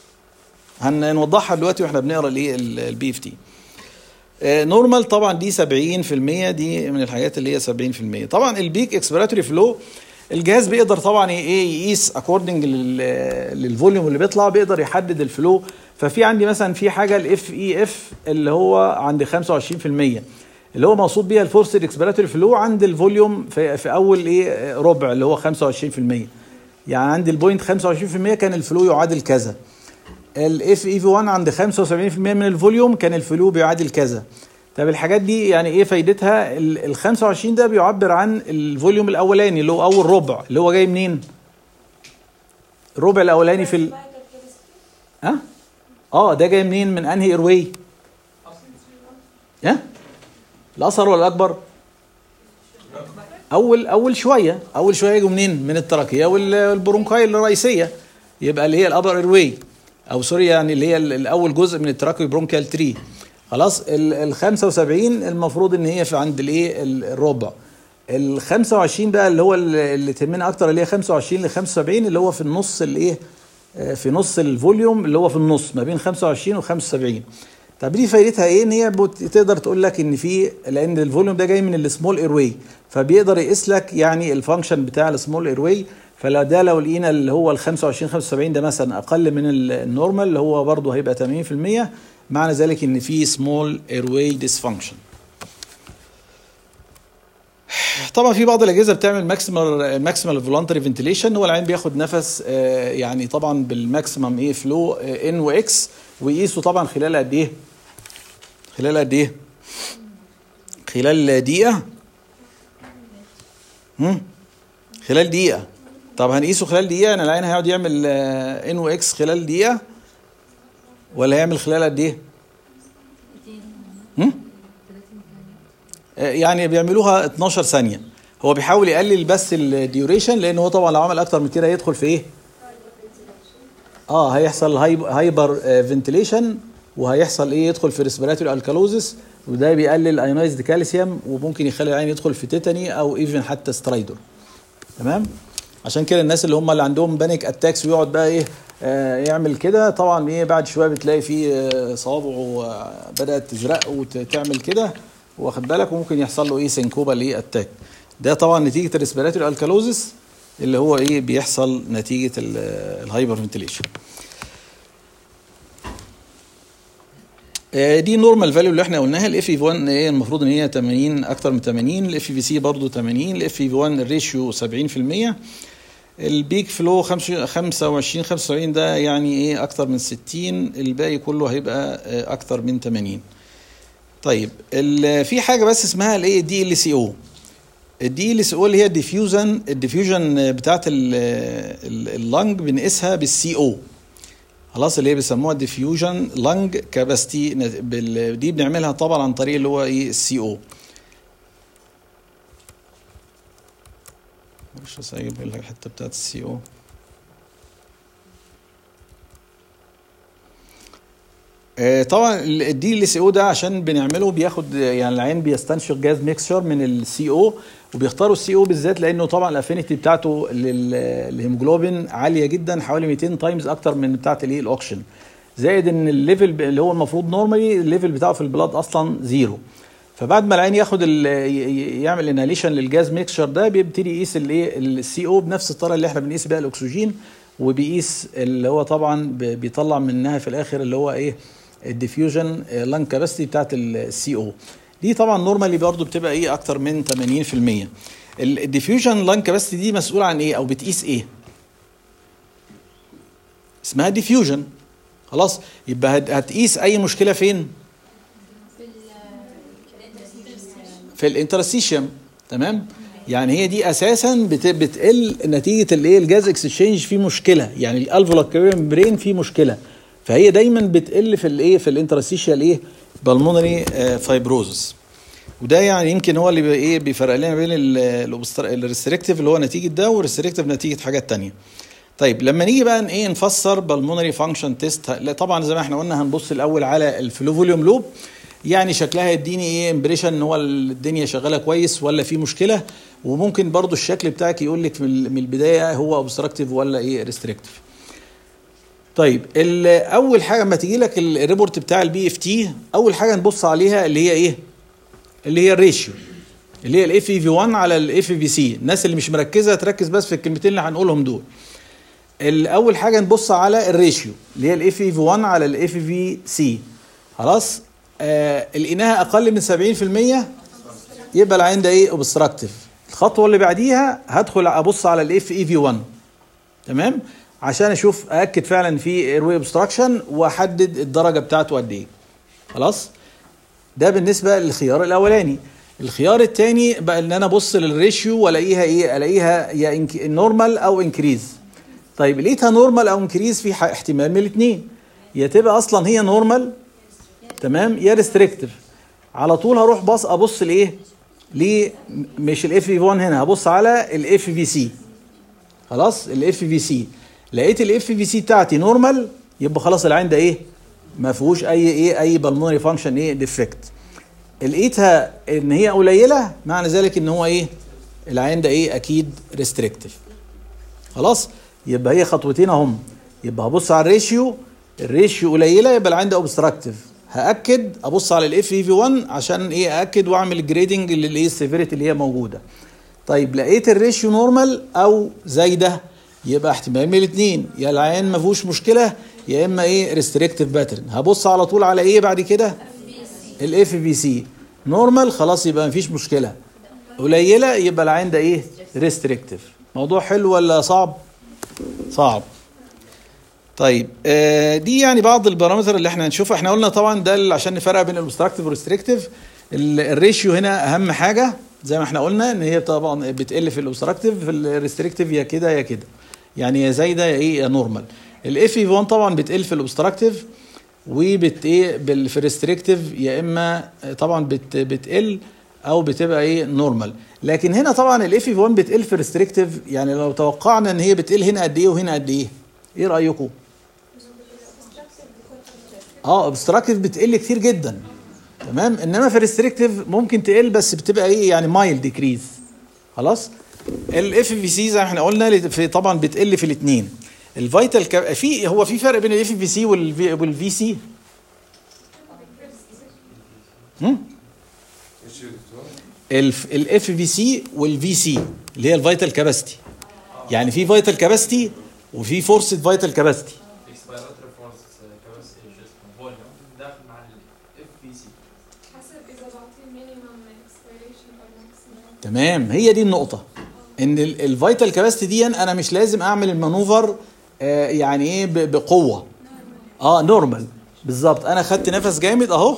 هنوضحها دلوقتي واحنا بنقرا الايه البي اف تي نورمال طبعا دي 70% دي من الحاجات اللي هي 70% طبعا البيك اكسبيراتوري فلو الجهاز بيقدر طبعا ايه يقيس اكوردنج للفوليوم اللي بيطلع بيقدر يحدد الفلو ففي عندي مثلا في حاجه الاف اي اف اللي هو عند 25% اللي هو مقصود بيها الفورس اكسبيراتوري فلو عند الفوليوم في, في اول ايه ربع اللي هو 25% يعني عند البوينت 25% كان الفلو يعادل كذا الاف اي في 1 عند 75% من الفوليوم كان الفلو بيعادل كذا طب الحاجات دي يعني ايه فايدتها ال 25 ده بيعبر عن الفوليوم الاولاني اللي هو اول ربع اللي هو جاي منين الربع الاولاني في ال... ها اه ده جاي منين من انهي ايرواي ها الاصغر ولا الاكبر اول اول شويه اول شويه يجوا منين من التراكيه والبرونكايل الرئيسيه يبقى اللي هي الابر ايرواي او سوري يعني اللي هي الاول جزء من التراكيو برونكال تري خلاص ال 75 المفروض ان هي في عند الايه الربع ال 25 بقى اللي هو اللي تهمنا اكتر اللي هي 25 ل 75 اللي هو في النص الايه في نص الفوليوم اللي هو في النص ما بين 25 و 75 طب دي فايدتها ايه ان هي تقدر تقول لك ان في لان الفوليوم ده جاي من السمول ايرواي فبيقدر يقيس لك يعني الفانكشن بتاع السمول ايرواي فلو ده لو لقينا اللي هو ال 25 75 ده مثلا اقل من النورمال اللي هو برضه هيبقى 80% معنى ذلك ان في سمول ايرواي ديسفانكشن طبعا في بعض الاجهزه بتعمل ماكسيمال ماكسيمال فولونتري فنتيليشن هو العين بياخد نفس يعني طبعا بالماكسيمم ايه فلو ان واكس ويقيسه طبعا خلال قد ايه؟ خلال قد ايه؟ خلال دقيقه؟ هم؟ خلال دقيقه طب هنقيسه خلال دقيقه انا العين هيقعد يعمل ان واكس خلال دقيقه ولا هيعمل خلال قد ايه؟ هم؟ يعني بيعملوها 12 ثانيه هو بيحاول يقلل بس الديوريشن لان هو طبعا لو عمل اكتر من كده يدخل في ايه اه هيحصل هايبر فنتيليشن وهيحصل ايه يدخل في ريسبيراتوري الكالوزس وده بيقلل ايونايزد كالسيوم وممكن يخلي العين يدخل في تيتاني او ايفن حتى سترايدور تمام عشان كده الناس اللي هم اللي عندهم بانيك اتاكس ويقعد بقى ايه آه يعمل كده طبعا ايه بعد شويه بتلاقي فيه آه صوابعه آه بدات تزرق وتعمل كده واخد بالك وممكن يحصل له ايه سنكوبا ليه اتاك ده طبعا نتيجه الريسبيراتوري الكالوزس اللي هو ايه بيحصل نتيجه الهايبر فنتيليشن دي نورمال فاليو اللي احنا قلناها الاف اي في 1 ايه المفروض ان هي 80 اكتر من 80 الاف في سي برضه 80 الاف اي في 1 الريشيو 70% البيك فلو 25 75 ده يعني ايه اكتر من 60 الباقي كله هيبقى اكتر من 80 طيب في حاجه بس اسمها الايه دي ال سي او الدي ال سي او اللي هي الديفيوجن الديفيوجن بتاعت اللنج بنقيسها بالسي او خلاص اللي هي بيسموها ديفيوجن لنج كاباسيتي دي بنعملها طبعا عن طريق اللي هو ايه السي او مش هسيب الحته بتاعت السي او طبعا الدي ال سي او ده عشان بنعمله بياخد يعني العين بيستنشق جاز ميكسشر من السي او وبيختاروا السي او بالذات لانه طبعا الافينيتي بتاعته للهيموجلوبين عاليه جدا حوالي 200 تايمز اكتر من بتاعه الايه الاوكسجين زائد ان الليفل اللي هو المفروض نورمالي الليفل بتاعه في البلاد اصلا زيرو فبعد ما العين ياخد يعمل انهاليشن للجاز ميكسشر ده بيبتدي يقيس الايه السي او بنفس الطريقه اللي احنا بنقيس بيها الاكسجين وبيقيس اللي هو طبعا بيطلع منها في الاخر اللي هو ايه الديفيوجن لانج كاباسيتي بتاعت السي او دي طبعا نورمالي برضو بتبقى ايه اكتر من 80% الديفيوجن لانج كاباسيتي دي مسؤوله عن ايه او بتقيس ايه اسمها ديفيوجن خلاص يبقى هتقيس اي مشكله فين في الانترستيشيوم تمام يعني هي دي اساسا بتقل نتيجه الايه الجاز اكسشينج فيه مشكله يعني الالفولار برين فيه مشكله فهي دايما بتقل في الايه في الانترستيشيال ايه بالمونري فايبروزس وده يعني يمكن هو اللي ايه بيفرق لنا بين الريستريكتيف اللي هو نتيجه ده والريستريكتيف نتيجه حاجات تانية طيب لما نيجي بقى ايه نفسر بالمونري فانكشن تيست طبعا زي ما احنا قلنا هنبص الاول على الفلو فوليوم لوب يعني شكلها يديني ايه امبريشن ان هو الدنيا شغاله كويس ولا في مشكله وممكن برضو الشكل بتاعك يقول لك من البدايه هو اوبستراكتيف ولا ايه ريستريكتيف طيب اول حاجه لما تيجي لك الريبورت بتاع البي اف تي اول حاجه نبص عليها اللي هي ايه اللي هي الريشيو اللي هي الاف اي في 1 على الاف في سي الناس اللي مش مركزه تركز بس في الكلمتين اللي هنقولهم دول الاول حاجه نبص على الريشيو اللي هي الاف اي في 1 على الاف في سي خلاص آه لقيناها اقل من 70% يبقى العين ده ايه اوبستراكتيف الخطوه اللي بعديها هدخل ابص على الاف اي في 1 تمام عشان اشوف ااكد فعلا في ايروي اوبستراكشن واحدد الدرجه بتاعته قد ايه خلاص ده بالنسبه للخيار الاولاني الخيار الثاني بقى ان انا ابص للريشيو والاقيها ايه الاقيها يا نورمال او انكريز طيب لقيتها نورمال او انكريز في ح- احتمال من الاثنين يا تبقى اصلا هي نورمال تمام يا ريستريكتيف على طول هروح بص ابص لايه ليه مش الاف في 1 هنا هبص على الاف في سي خلاص الاف في سي لقيت الاف في سي بتاعتي نورمال يبقى خلاص العين ده ايه ما فيهوش اي ايه اي بالمونري فانكشن ايه ديفكت لقيتها ان هي قليله معنى ذلك ان هو ايه العين ده ايه اكيد ريستريكتيف خلاص يبقى هي خطوتين اهم يبقى هبص على الريشيو الريشيو قليله يبقى العين ده اوبستراكتيف هاكد ابص على الاف اي في 1 عشان ايه ااكد واعمل جريدنج للايه السيفيريتي اللي هي موجوده طيب لقيت الريشيو نورمال او زايده يبقى احتمال من الاثنين يا العين ما فيهوش مشكله يا اما ايه ريستريكتيف باترن هبص على طول على ايه بعد كده الاف في سي نورمال خلاص يبقى مفيش مشكله قليله يبقى العين ده ايه ريستريكتيف موضوع حلو ولا صعب صعب طيب آه دي يعني بعض البارامتر اللي احنا هنشوفها احنا قلنا طبعا ده اللي عشان نفرق بين الاوبستراكتيف والريستريكتيف الريشيو هنا اهم حاجه زي ما احنا قلنا ان هي طبعا بتقل في الاوبستراكتيف في الريستريكتيف يا كده يا كده يعني يا زايده يا ايه يا نورمال الاف اي 1 طبعا بتقل في الاوبستراكتيف وبت ايه بال- في الريستريكتيف يا اما طبعا بت بتقل او بتبقى ايه نورمال لكن هنا طبعا الاف اي 1 بتقل في الريستريكتيف يعني لو توقعنا ان هي بتقل هنا قد ايه وهنا قد ايه ايه رايكم اه اوبستراكتيف بتقل كتير جدا تمام انما في الريستريكتيف ممكن تقل بس بتبقى ايه يعني مايل ديكريز خلاص الاف في سي زي ما احنا قلنا في طبعا بتقل في الاثنين الفيتال كا... في هو في فرق بين الاف في سي والفي سي ايش يا دكتور؟ الاف في سي والفي سي اللي هي الفيتال كاباسيتي يعني في فيتال كاباسيتي وفي فورسد فيتال كاباسيتي اكسبيراتوري فورس كاباسيتي جسم فوليوم داخل مع الاف في سي حسب اذا بعطيه مينيمم اكسبيريشن او ماكسيمم تمام هي دي النقطة ان الفيتال كاباسيتي دي انا مش لازم اعمل المانوفر آه يعني ايه ب- بقوة اه نورمال بالظبط انا خدت نفس جامد اهو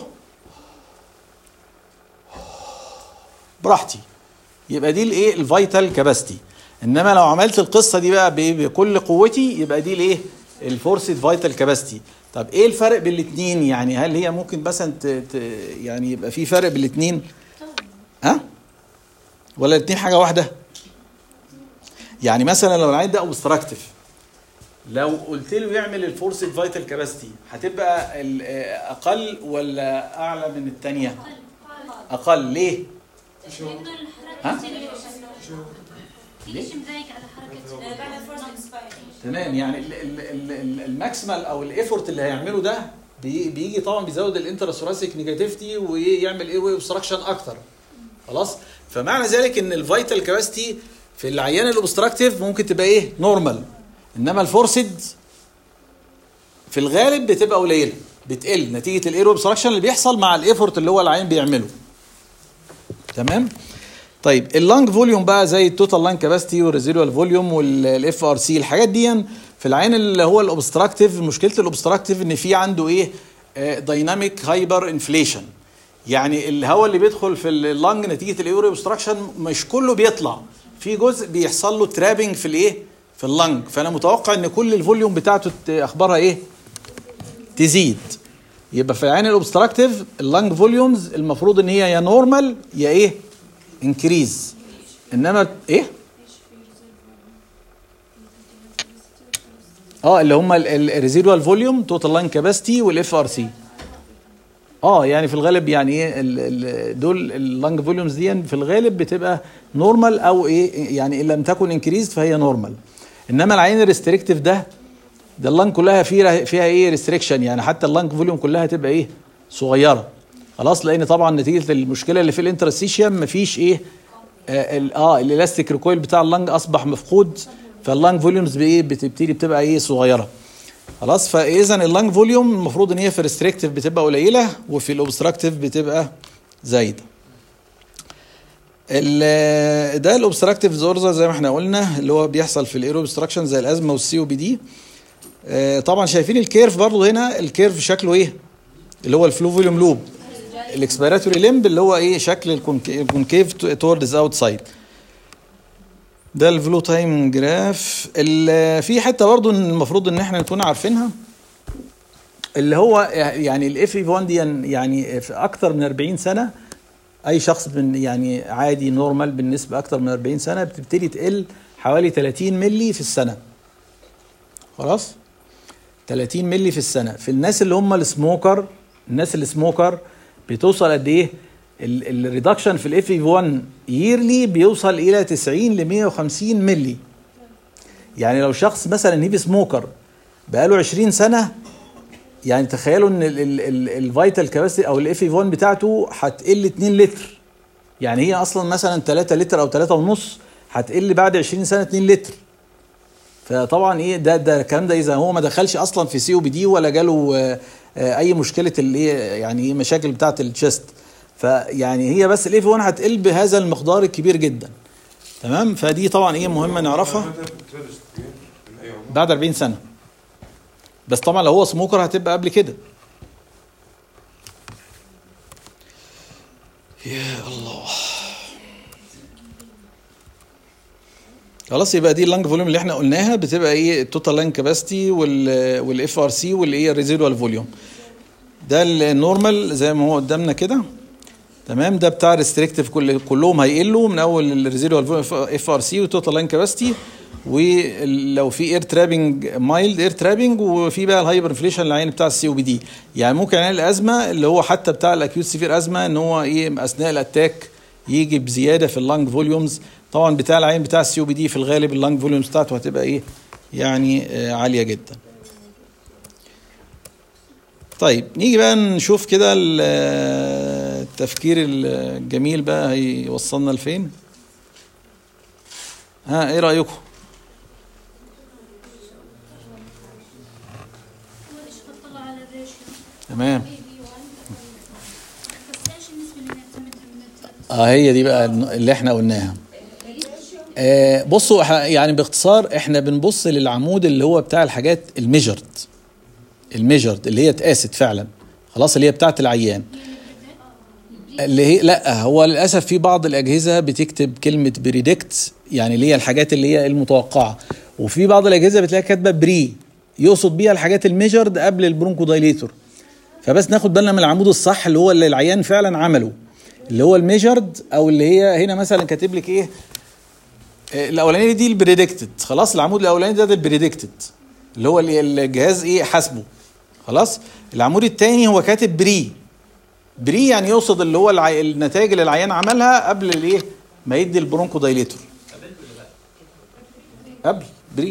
براحتي يبقى دي الايه الفيتال كاباسيتي انما لو عملت القصه دي بقى ب- بكل قوتي يبقى دي الايه الفورسد فيتال كاباسيتي طب ايه الفرق بين الاثنين يعني هل هي ممكن مثلا ت- ت- يعني يبقى في فرق بين الاثنين ها ولا الاثنين حاجه واحده يعني مثلا لو العين ده اوبستراكتيف لو قلت له يعمل الفورسد فيتال كاباسيتي هتبقى ال- آه، اقل ولا اعلى من الثانيه اقل ليه لانه ها؟ الحركه ليش مضايق على حركه بعد الفرصه اكسباير تمام يعني ال- ال- ال- ال- الماكسيمال او الايفورت اللي هيعمله ده بي- بيجي طبعا بيزود الانتراسوراسيك نيجاتيفيتي ويعمل ايه اوبستراكشن اكتر خلاص فمعنى ذلك ان الفيتال كاباسيتي في العيان الاوبستراكتيف ممكن تبقى ايه نورمال انما الفورسد في الغالب بتبقى قليله بتقل نتيجه الايرو اوبستراكشن اللي بيحصل مع الايفورت اللي هو العيان بيعمله تمام طيب اللانج فوليوم بقى زي التوتال لانج كاباسيتي والريزيدوال فوليوم والاف ار سي الحاجات دي في العين اللي هو الاوبستراكتيف مشكله الاوبستراكتيف ان في عنده ايه دايناميك هايبر انفليشن يعني الهواء اللي بيدخل في اللانج نتيجه الايوري اوبستراكشن مش كله بيطلع في جزء بيحصل له ترابنج في الايه في اللانج فانا متوقع ان كل الفوليوم بتاعته ت- اخبارها ايه تزيد يبقى في العين الاوبستراكتيف اللانج فوليومز المفروض ان هي يا نورمال يا ايه انكريز انما ايه اه اللي هم الريزيدوال فوليوم توتال لاين كاباسيتي والاف ار سي اه يعني في الغالب يعني ايه ال- ال- دول اللانج فوليومز دي في الغالب بتبقى نورمال او ايه يعني ان لم تكن انكريزد فهي نورمال انما العين الريستريكتيف ده ده اللانج كلها فيها فيها ايه ريستريكشن يعني حتى اللانج فوليوم كلها تبقى ايه صغيره خلاص لان طبعا نتيجه المشكله اللي في الانترستيشيم مفيش ايه اه, ال- آه الالاستيك ريكويل بتاع اللنج اصبح مفقود فاللنج فوليومز بايه بتبتدي بتبقى ايه صغيره خلاص فاذا اللنج فوليوم المفروض ان هي في الريستريكتيف بتبقى قليله وفي الاوبستراكتيف بتبقى زايده ال- ده الاوبستراكتيف زورزا زي ما احنا قلنا اللي هو بيحصل في الايرو اوبستراكشن زي الازمه والسي او بي دي آه، طبعا شايفين الكيرف برضو هنا الكيرف شكله ايه اللي هو الفلو فوليوم لوب الاكسبيراتوري ليمب اللي هو ايه شكل الكونك- الكونكيف توردز اوتسايد ده الفلو تايم جراف ال- في حته برضو إن المفروض ان احنا نكون عارفينها اللي هو يعني الاف اي 1 دي يعني في اكتر من 40 سنه اي شخص من يعني عادي نورمال بالنسبه اكتر من 40 سنه بتبتدي تقل حوالي 30 ملي في السنه خلاص 30 ملي في السنه في الناس اللي هم السموكر الناس اللي سموكر بتوصل قد ايه الريدكشن في الاف اي 1 ييرلي بيوصل الى 90 ل 150 ملي يعني لو شخص مثلا هيفي سموكر بقاله 20 سنه يعني تخيلوا ان الفيتال كاباسيتي او الاف اي 1 بتاعته هتقل 2 لتر يعني هي اصلا مثلا 3 لتر او 3 ونص هتقل بعد 20 سنه 2 لتر فطبعا ايه ده ده الكلام ده اذا هو ما دخلش اصلا في سي او بي دي ولا جاله آه، آه، اي مشكله اللي هي يعني ايه مشاكل بتاعه الشيست فيعني هي بس الاف 1 هتقل بهذا المقدار الكبير جدا تمام فدي طبعا ايه مهمه نعرفها بعد 40 سنه بس طبعا لو هو سموكر هتبقى قبل كده يا الله خلاص يبقى دي اللانج فوليوم اللي احنا قلناها بتبقى ايه التوتال لانج كاباسيتي والاف ار سي والايه الريزيدوال فوليوم ده النورمال زي ما هو قدامنا كده تمام ده بتاع ريستريكتيف كل كلهم هيقلوا من اول الريزيدوال اف ار سي والتوتال لاين كاباسيتي ولو في اير ترابنج مايلد اير ترابنج وفي بقى الهايبر انفليشن العين بتاع السي او بي دي يعني ممكن يعني الازمه اللي هو حتى بتاع الاكيوت سيفير ازمه ان هو ايه اثناء الاتاك يجي بزياده في اللانج فوليومز طبعا بتاع العين بتاع السي او بي دي في الغالب اللانج فوليومز بتاعته هتبقى ايه يعني آه عاليه جدا طيب نيجي بقى نشوف كده ال- التفكير الجميل بقى هيوصلنا لفين ها ايه رايكم اول شيء بطلع على الريشيو تمام بي بي 1 بس ايش النسبه اللي نعتمدها من الثلاث اه هي دي بقى اللي احنا قلناها آه بصوا إح- يعني باختصار احنا بنبص للعمود اللي هو بتاع الحاجات الميجرد الميجرد اللي هي اتقاست فعلا خلاص اللي هي بتاعت العيان اللي هي لا هو للاسف في بعض الاجهزه بتكتب كلمه بريدكت يعني اللي هي الحاجات اللي هي المتوقعه وفي بعض الاجهزه بتلاقي كاتبه بري يقصد بيها الحاجات الميجرد قبل البرونكو دايليتور فبس ناخد بالنا من العمود الصح اللي هو اللي العيان فعلا عمله اللي هو الميجرد او اللي هي هنا مثلا كاتب لك ايه آه، الاولانيه دي البريدكتد خلاص العمود الاولاني ده ده البريدكتد اللي هو اللي الجهاز ايه حاسبه خلاص العمود الثاني هو كاتب بري بري يعني يقصد اللي هو العي... النتائج اللي العيان عملها قبل الايه ما يدي البرونكو دايليتور قبل بري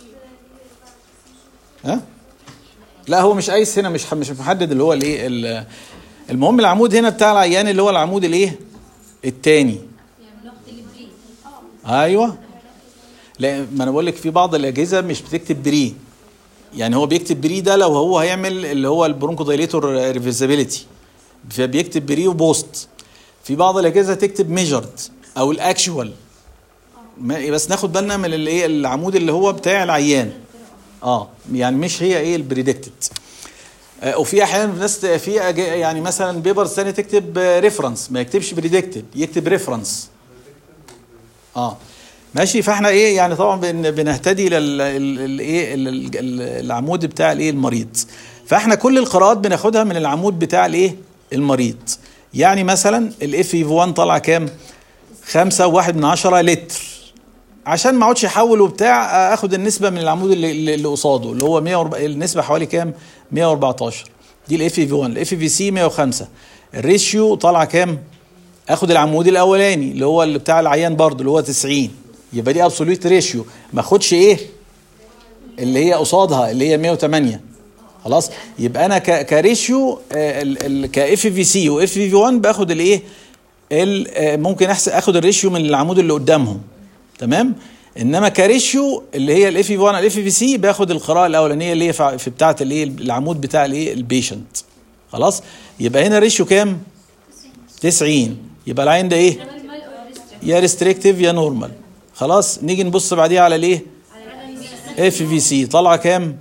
ها لا هو مش قايس هنا مش مش محدد اللي هو الايه ال- المهم العمود هنا بتاع العيان اللي هو العمود الايه الثاني يعني بناخذ البري ايوه لا ما انا بقول لك في بعض الاجهزه مش بتكتب بري يعني هو بيكتب بري ده لو هو هيعمل اللي هو البرونكو دايليتور ريفرسابيلتي فبيكتب بري وبوست في بعض الاجهزه تكتب ميجرد او الاكشوال ما- بس ناخد بالنا من الايه العمود اللي هو بتاع العيان اه يعني مش هي ايه البريدكتد آه، وفي احيانا ناس في أج- يعني مثلا بيبرز ثانيه تكتب ريفرنس ما يكتبش بريدكتد يكتب ريفرنس اه ماشي فاحنا ايه يعني طبعا بن- بنهتدي للايه العمود بتاع الايه المريض فاحنا كل القراءات بناخدها من العمود بتاع الايه المريض يعني مثلا الاف اي 1 طالعه كام خمسة وواحد من عشرة لتر عشان ما اقعدش احول وبتاع اخد النسبه من العمود اللي, اللي اللي قصاده اللي هو 100 النسبه حوالي كام 114 دي الاف في 1 الاف في سي 105 الريشيو طالعه كام اخد العمود الاولاني اللي هو اللي بتاع العيان برضه اللي هو 90 يبقى دي ابسوليوت ريشيو ما اخدش ايه اللي هي قصادها اللي هي 108 خلاص يبقى انا ك- كريشيو كاف في سي واف في 1 باخد الايه ال- آه، ممكن احسب اخد الريشيو من العمود اللي قدامهم تمام انما كريشيو اللي هي الاف في 1 على الاف في سي باخد القراءه الاولانيه اللي هي في في بتاعه الايه العمود بتاع الايه البيشنت خلاص يبقى هنا ريشيو كام 90 يبقى العين ده ايه نورمال او ريستريكت يا ريستريكتيف يا نورمال خلاص نيجي نبص بعديها على الايه اف في سي طالعه كام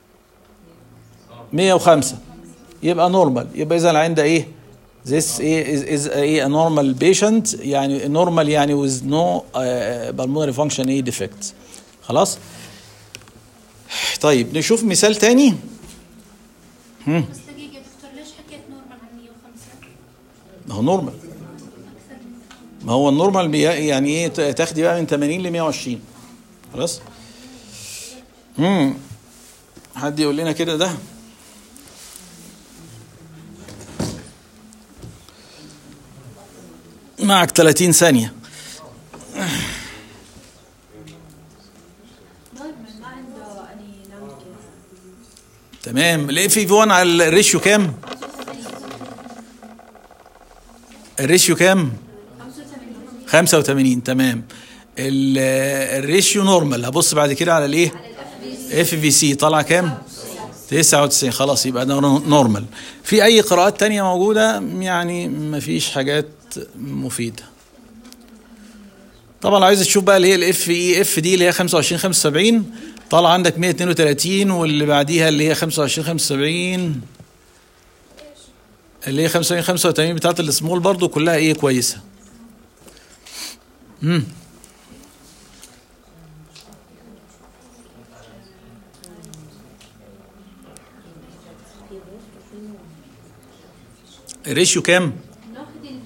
105 يبقى نورمال يبقى اذا العين ده ايه this is, is a, a normal patient يعني normal يعني with no uh, pulmonary function ايه defect خلاص طيب نشوف مثال تاني بس دقيقة يا دكتور ليش حكيت نورمال عن 105 ما هو نورمال أكثر من ما هو النورمال بي- يعني ايه ت- تاخدي بقى من 80 ل 120 خلاص امم حد يقول لنا كده ده معك 30 ثانية نورمال ما عنده اني نوم تمام الاف في 1 على الريشيو كام؟ الريشيو كام؟ 85 85 تمام ال- الريشيو نورمال هبص بعد كده على الايه اف في سي طالعه كام 99 خلاص يبقى ده نورمال في اي قراءات تانية موجوده يعني ما فيش حاجات مفيده طبعا لو عايز تشوف بقى اللي هي الاف اي اف دي اللي هي 25 75 طالعه عندك 132 واللي بعديها اللي هي 25 75 اللي هي 75 85 بتاعت السمول برضو كلها ايه كويسه امم الريشيو كام؟ ناخذ ال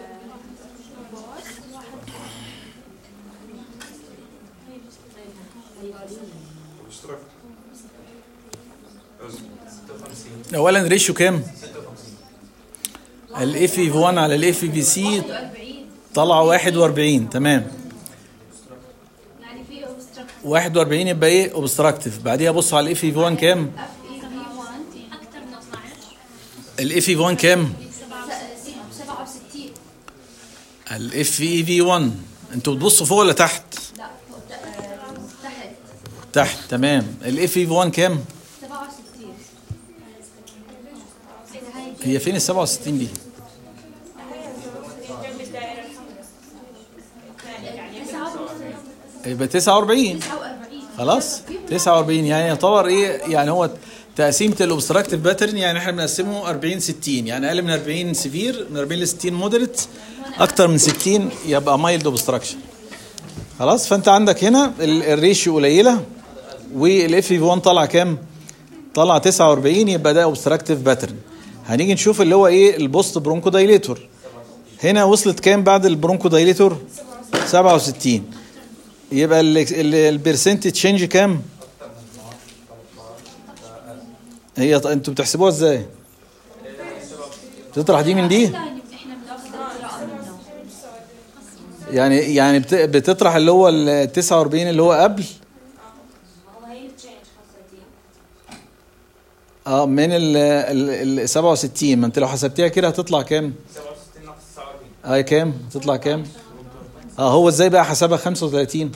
اولا ريشيو كام؟ الاف في 1 على الاف في سي 40 طلع 41 تمام يعني في اوبستراكت 41 يبقى ايه اوبستراكتيف بعديها بص على الاف في 1 كام؟ اف اي في 1 اكثر من 12 الاف في 1 كام؟ 67 الاف في في 1 انتوا بتبصوا فوق ولا تحت؟ لا فوق تحت تحت تمام الاف في 1 كام؟ 67 هي فين ال 67 دي؟ يبقى 49 49 خلاص 49 يعني يعتبر ايه يعني هو تقسيمه الاوبستراكتيف باترن يعني احنا بنقسمه 40 60 يعني اقل من 40 سيفير من 40 ل 60 مودريت اكتر من 60 يبقى مايلد اوبستراكشن خلاص فانت عندك هنا ال- الريشيو قليله والاف في 1 طالع كام؟ طلع 49 يبقى ده اوبستراكتيف باترن هنيجي نشوف اللي هو ايه البوست برونكو دايليتور هنا وصلت كام بعد البرونكو دايليتور 67 يبقى البرسنت تشينج كام هي ط- انتوا بتحسبوها ازاي تطرح دي من دي احنا بناخذ القراءة منه يعني يعني بت- بتطرح اللي هو ال 49 اللي هو قبل اه من ال ال ال 67 ما انت لو حسبتيها كده هتطلع كام 67 ناقص 49 اه كام تطلع كام اه هو ازاي بقى حسبها 35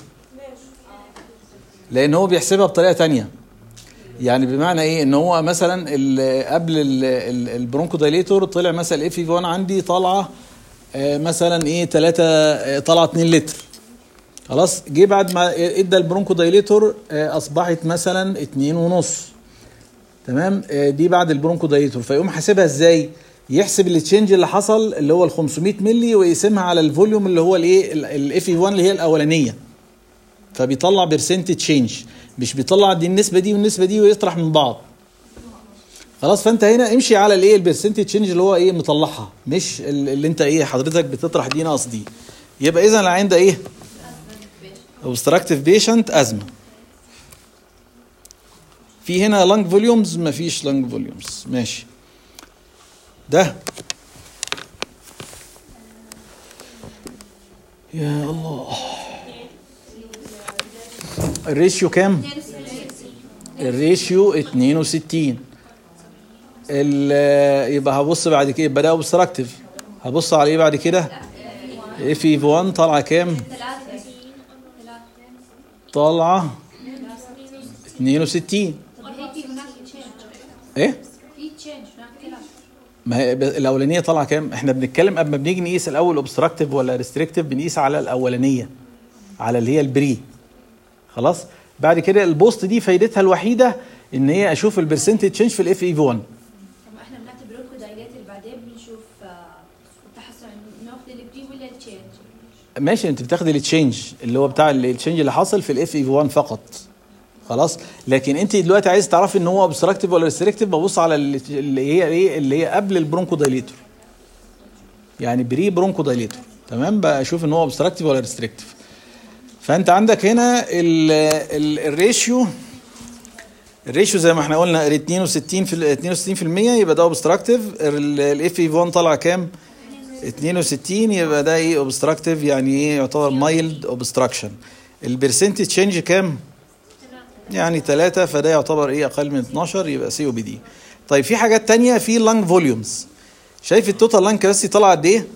لان هو بيحسبها بطريقه تانية يعني بمعنى ايه ان هو مثلا ال- قبل ال- ال- البرونكو دايليتور طلع مثلا الاف في 1 عندي طالعه آه، مثلا ايه 3 طالعه 2 لتر خلاص جه بعد ما ادى البرونكو دايليتور آه، اصبحت مثلا 2 ونص تمام آه، دي بعد البرونكو دايليتور فيقوم حاسبها ازاي يحسب التشينج اللي حصل اللي هو ال 500 مللي ويقسمها على الفوليوم اللي هو الايه الاف 1 اللي هي الاولانيه فبيطلع برسنت تشينج مش بيطلع دي النسبه دي والنسبه دي ويطرح من بعض خلاص فانت هنا امشي على الايه البرسنت تشينج اللي هو ايه مطلعها مش ال- اللي انت ايه حضرتك بتطرح دي ناقص دي يبقى اذا العين ده ايه اوبستراكتيف بيشنت ازمه في هنا لانج فوليومز مفيش لانج فوليومز ماشي ده يا الله الريشيو كام؟ الريشيو 62 ال- يبقى هبص بعد كده يبقى ده اوبستراكتيف هبص على ايه بعد كده اف اي 1 طالعه كام ثلاثة ثلاثة طالعه 62 طب هي في هناك تشينج ايه في تشينج هناك ثلاثة ما هي ب- الاولانيه طالعه كام احنا بنتكلم قبل ما بنيجي نقيس الاول اوبستراكتيف ولا ريستريكتيف بنقيس على الاولانيه على اللي هي البري خلاص بعد كده البوست دي فايدتها الوحيده ان هي اشوف البرسنتج تشينج في الاف اي في 1 طب احنا بنعتبر لكم دايليتر بعدين بنشوف آه، التحسن ناخذ البري ولا التشينج ماشي انت بتاخد التشينج اللي هو بتاع التشينج اللي حصل في الاف اي في 1 فقط خلاص لكن انت دلوقتي عايز تعرفي ان هو اوبستراكتيف ولا ريستريكتيف ببص على اللي اللي هي ايه اللي هي قبل البرونكو دايليتور يعني بري برونكو دايليتور تمام بشوف ان هو اوبستراكتيف ولا ريستريكتيف فانت عندك هنا ال ال الريشيو الريشيو زي ما احنا قلنا ال 62 في 62% يبقى ده اوبستراكتيف الاف اي 1 طالع كام 62 يبقى ده ايه اوبستراكتيف يعني ايه يعتبر مايلد اوبستراكشن البرسنتج تشينج كام يعني 3 فده يعتبر ايه اقل من 12 يبقى سي او بي دي طيب في حاجات تانية في لانج فوليومز شايف التوتال لانج كباسيتي طالعه قد ايه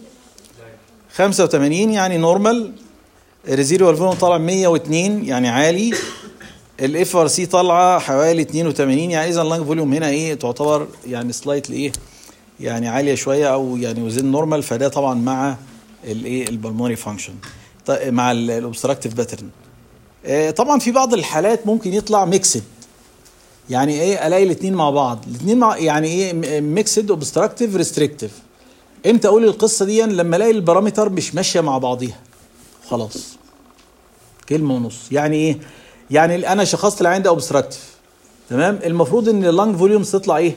85 يعني نورمال الريزيريوال فوليوم طالع 102 يعني عالي الاف ار سي طالعه حوالي 82 يعني اذا اللانج فوليوم هنا ايه تعتبر يعني سلايتلي ايه يعني عاليه شويه او يعني وزن نورمال فده طبعا مع الايه البلمونري فانكشن مع الاوبستراكتيف باترن طبعا في بعض الحالات ممكن يطلع ميكسد يعني ايه الاقي الاثنين مع بعض الاثنين مع يعني ايه ميكسد اوبستراكتيف ريستريكتيف امتى اقول القصه دي لما الاقي البارامتر مش ماشيه مع بعضيها خلاص كلمه ونص يعني ايه يعني انا شخصت العين ده اوبستراكتيف تمام المفروض ان اللانج فوليومز تطلع ايه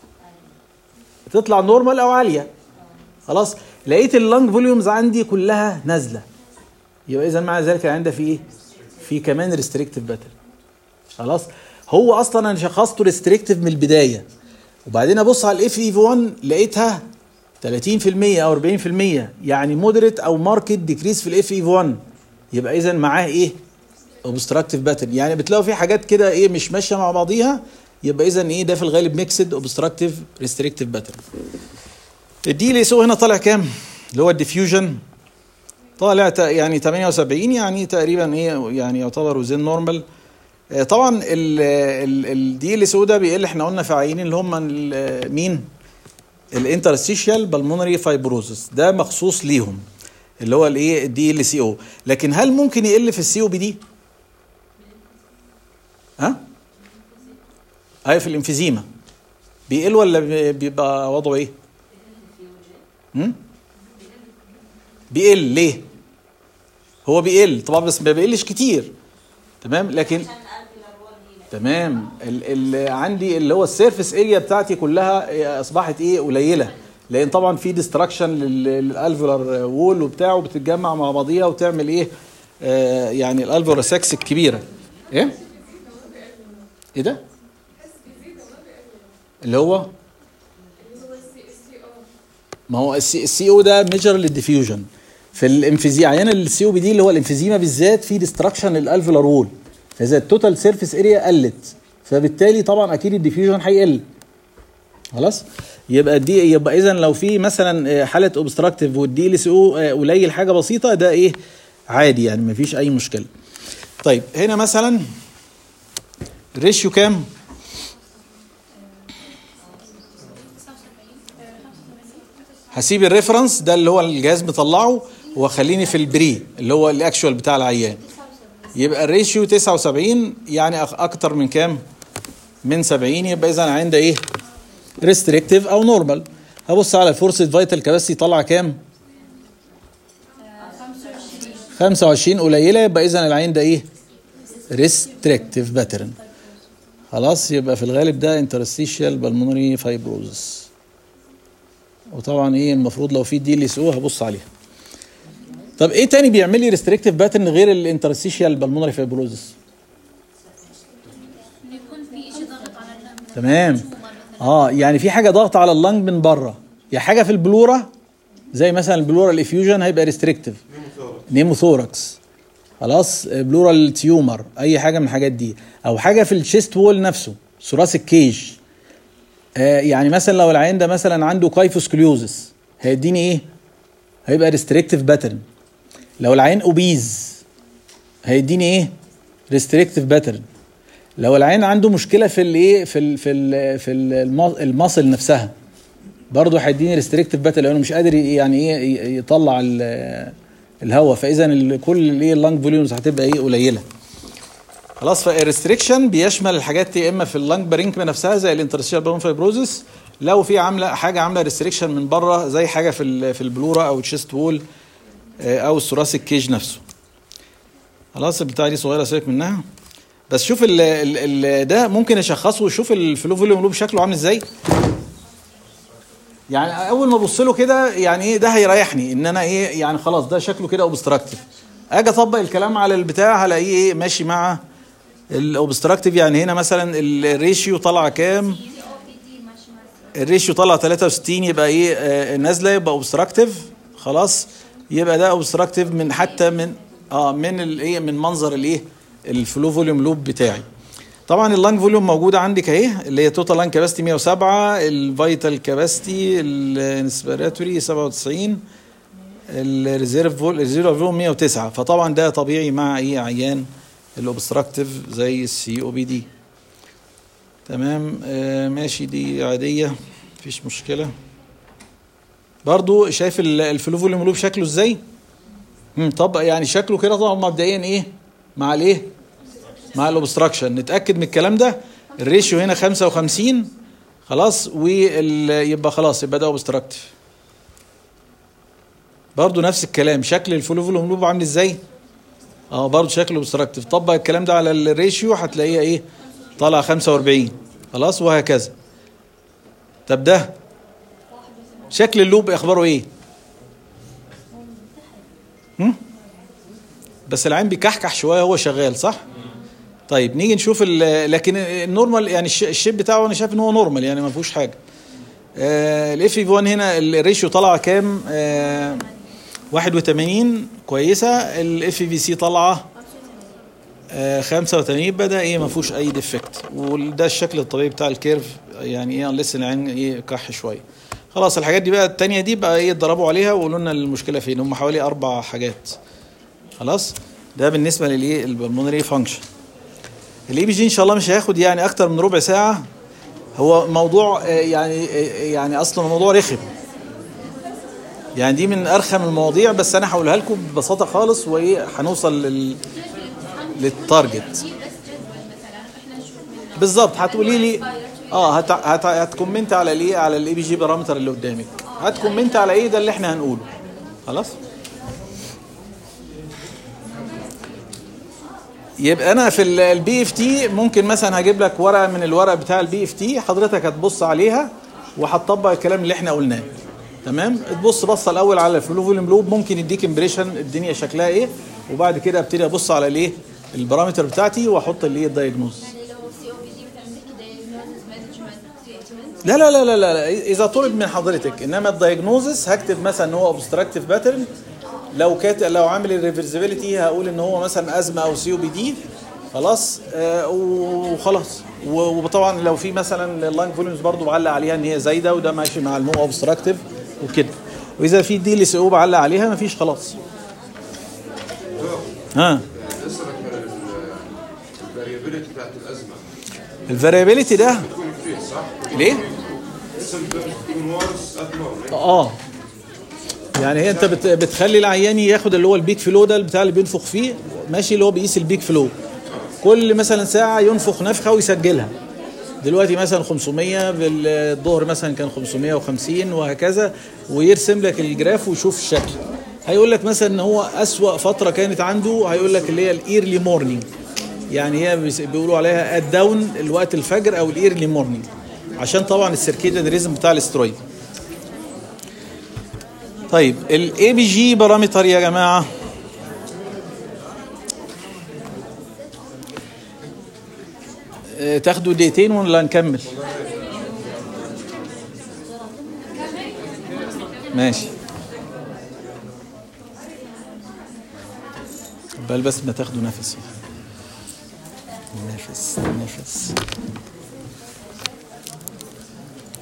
تطلع نورمال او عاليه خلاص لقيت اللانج فوليومز عندي كلها نازله يبقى اذا مع ذلك العين ده في ايه في كمان ريستريكتيف باترن خلاص هو اصلا انا شخصته ريستريكتيف من البدايه وبعدين ابص على الاف اي في 1 لقيتها 30% او 40% يعني مودريت او ماركت ديكريس في الاف اي في 1 يبقى اذا معاه ايه اوبستراكتيف باترن يعني بتلاقوا في حاجات كده ايه مش ماشيه مع بعضيها يبقى اذا ايه ده في الغالب ميكسد اوبستراكتيف ريستريكتيف باترن الدي ال اس او هنا طالع كام اللي هو الديفيوجن طالع يعني 78 يعني تقريبا ايه يعني يعتبر وزن نورمال طبعا الدي ال اس او ده بيقل احنا قلنا في عينين اللي هم مين الانترستيشيال بالمونري فايبروزس ده مخصوص ليهم اللي هو الايه الدي ال سي او لكن هل ممكن يقل في السي او بي دي ها اي في الانفيزيما بيقل ولا بيبقى وضعه ايه هم؟ بيقل ليه هو بيقل طبعا بس ما بيقلش كتير تمام لكن تمام ال ال عندي اللي هو السيرفيس اريا بتاعتي كلها اصبحت ايه قليله لان طبعا في ديستراكشن للالفولار وول وبتاع وبتتجمع مع بعضيها وتعمل ايه آه يعني الالفولار سكس الكبيره ايه ايه ده اللي هو ما هو السي او ده ميجر للديفيوجن في الانفيزيما عيان السي او بي دي اللي هو الانفيزيما بالذات في ديستراكشن للالفولار وول فاذا التوتال سيرفيس اريا قلت فبالتالي طبعا اكيد الديفيوجن هيقل خلاص يبقى دي يبقى اذا لو في مثلا حاله اوبستراكتيف والدي ال سي او قليل حاجه بسيطه ده ايه عادي يعني ما فيش اي مشكله طيب هنا مثلا الريشيو كام هسيب الريفرنس ده اللي هو الجهاز مطلعه واخليني في البري اللي هو الاكشوال بتاع العيان يبقى الريشيو 79 يعني اكتر من كام من 70 يبقى اذا عندي ايه ريستريكتيف او نورمال هبص على الفورسد فايتال كباسيتي طالعه كام 25 قليله يبقى اذا العين ده ايه ريستريكتيف باترن خلاص يبقى في الغالب ده انترستيشيال بالمونري فايبروزس وطبعا ايه المفروض لو في دي ال اس او هبص عليها طب ايه تاني بيعمل لي ريستريكتيف باترن غير الانترستيشيال بالمونري فايبروزس يكون في شيء ضغط على اللنج تمام اه يعني في حاجه ضغط على اللنج من بره يا حاجه في البلورا زي مثلا البلورال افيوجن هيبقى ريستريكتيف نيموثوركس خلاص بلورال تيومر اي حاجه من الحاجات دي او حاجه في الشيست وول نفسه ثوراسيك كيج آه يعني مثلا لو العيان ده مثلا عنده كايفوسكليوزس هيديني ايه هيبقى ريستريكتيف باترن لو العيان اوبيز هيديني ايه ريستريكتيف باترن لو العين عنده مشكله في الايه في ال في ال في ال- المصل نفسها برضه هيديني ريستريكتيف باترن لانه مش قادر ي- يعني ايه ي- يطلع ال- الهواء فاذا ال- كل الايه اللنج فوليومز هتبقى ايه قليله خلاص فالريستريكشن بيشمل الحاجات يا اما في اللنج بارينكما نفسها زي الانترستيشال بالون فايبروزس لو في عامله حاجه عامله ريستريكشن من بره زي حاجه في ال- في البلورا او الشيست وول او الثوراسيك كيج نفسه خلاص البتاعه دي صغيره سيبك منها بس شوف ال ال ال ده ممكن اشخصه وشوف الفلو فوليوم لوب شكله عامل ازاي يعني اول ما ابص له كده يعني ايه ده هيريحني ان انا ايه يعني خلاص ده شكله كده اوبستراكتيف اجي اطبق الكلام على البتاع هلاقيه ايه ماشي مع الاوبستراكتيف يعني هنا مثلا الريشيو طالعه كام الريشيو طالع 63 يبقى ايه آه نازله يبقى اوبستراكتيف خلاص يبقى ده اوبستراكتيف من حتى من اه من الايه من منظر الايه الفلو فوليوم لوب بتاعي طبعا اللانج فوليوم موجوده عندك اهي اللي هي توتال لانج كاباسيتي 107 الفيتال كاباسيتي الانسبيراتوري 97 الريزيرف فول الريزيرف فول 109 فطبعا ده طبيعي مع ايه عيان الاوبستراكتيف زي السي او بي دي تمام آه ماشي دي عاديه مفيش مشكله برضو شايف ال- الفلو فوليوم لوب شكله ازاي مم، طب يعني شكله كده طبعا مبدئيا ايه مع الايه مع الاوبستراكشن نتاكد من الكلام ده الريشيو هنا 55 خلاص ويبقى خلاص يبقى ده اوبستراكتيف برضو نفس الكلام شكل الفلو فوليوم لوب عامل ازاي اه برضو شكله اوبستراكتيف طبق الكلام ده على الريشيو هتلاقيها ايه طالع 45 خلاص وهكذا طب ده شكل اللوب اخباره ايه هم؟ بس العين بيكحكح شويه هو شغال صح طيب نيجي نشوف ال- لكن النورمال يعني الش- الشيب بتاعه انا شايف ان هو نورمال يعني ما فيهوش حاجه الاف في 1 هنا الريشيو طالعه كام آه 81 كويسه الاف في سي طالعه آه 85 يبقى ده ايه ما فيهوش اي ديفكت وده الشكل الطبيعي بتاع الكيرف يعني ايه لسه العين ايه كح شويه خلاص الحاجات دي بقى التانية دي بقى ايه اتدربوا عليها وقولوا لنا المشكله فين هم حوالي اربع حاجات خلاص ده بالنسبه للايه البلمونري فانكشن الاي بي جي ان شاء الله مش هياخد يعني اكتر من ربع ساعه هو موضوع آه، يعني آه، يعني اصلا موضوع رخم يعني دي من ارخم المواضيع بس انا هقولها لكم ببساطه خالص وايه هنوصل لل للتارجت بالظبط هتقولي لي اه هت... هت... هتكومنت على الايه على الاي بي جي بارامتر اللي قدامك هتكومنت على ايه ده اللي احنا هنقوله خلاص يبقى انا في البي اف تي ممكن مثلا هجيب لك ورقه من الورق بتاع البي اف تي حضرتك هتبص عليها وهتطبق الكلام اللي احنا قلناه تمام تبص بصه الاول على الفلو فوليوم لوب ممكن يديك امبريشن الدنيا شكلها ايه وبعد كده ابتدي ابص على الايه البارامتر بتاعتي واحط اللي هي الدايجنوز يعني لو سي او بي دي بتعمل لك دايجنوزز مانجمنت تريتمنت لا لا لا لا لا اذا طلب من حضرتك انما الدايجنوزس هكتب مثلا ان هو اوبستراكتيف باترن لو كات لو عامل الريفرسبيليتي هقول ان هو مثلا ازمه او سي او بي دي خلاص آه وخلاص و- وطبعا لو في مثلا اللانج فوليومز برضو بعلق عليها ان هي زايده وده ماشي مع النو اوبستراكتيف وكده واذا في دي سي او بعلق عليها مفيش خلاص ها لسه بتكلم الفاريابيلتي بتاعت الازمه الفاريابيليتي ده تكون كتير صح؟ ليه؟ لسه بتكون وارس ات نورمال اه يعني هي انت بت- بتخلي العيان ياخد اللي هو البيك فلو ده بتاع اللي بينفخ فيه ماشي اللي هو بيقيس البيك فلو كل مثلا ساعه ينفخ نفخه ويسجلها دلوقتي مثلا 500 بالظهر مثلا كان 550 وهكذا ويرسم لك الجراف ويشوف الشكل هيقول لك مثلا ان هو اسوا فتره كانت عنده هيقول لك اللي هي الايرلي مورنينج يعني هي بيس- بيقولوا عليها الداون الوقت الفجر او الايرلي مورنينج عشان طبعا السيركيديان ريزم بتاع الاسترويد طيب الاي بي جي بارامتر يا جماعه آه، تاخدوا دقيقتين ولا نكمل ماشي بل بس ما تاخدوا نفس نفس نفس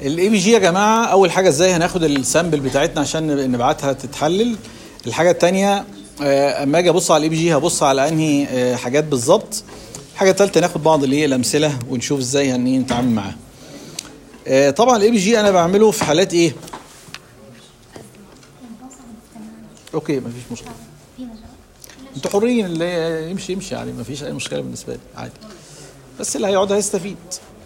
الاي بي جي يا جماعه اول حاجه ازاي هناخد السامبل بتاعتنا عشان نبعتها تتحلل الحاجه الثانيه اما اجي ابص على الاي بي جي هبص على انهي آه، حاجات بالظبط الحاجه الثالثه ناخد بعض اللي هي الامثله ونشوف ازاي هن إيه نتعامل معاها آه، طبعا الاي بي جي انا بعمله في حالات ايه اوكي مفيش مشكله في مجال انتوا حرين اللي يمشي يمشي يعني مفيش اي مشكله بالنسبه لي عادي بس اللي هيقعد هيستفيد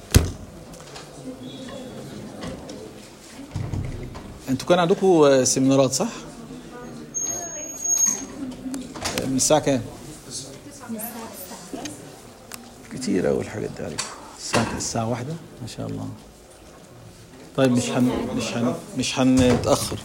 انتوا كان عندكم سيمينارات صح؟ من الساعة كام؟ كتير أوي الحاجات دي عليكم الساعة الساعة واحدة ما شاء الله طيب مش هن مش هن مش هنتأخر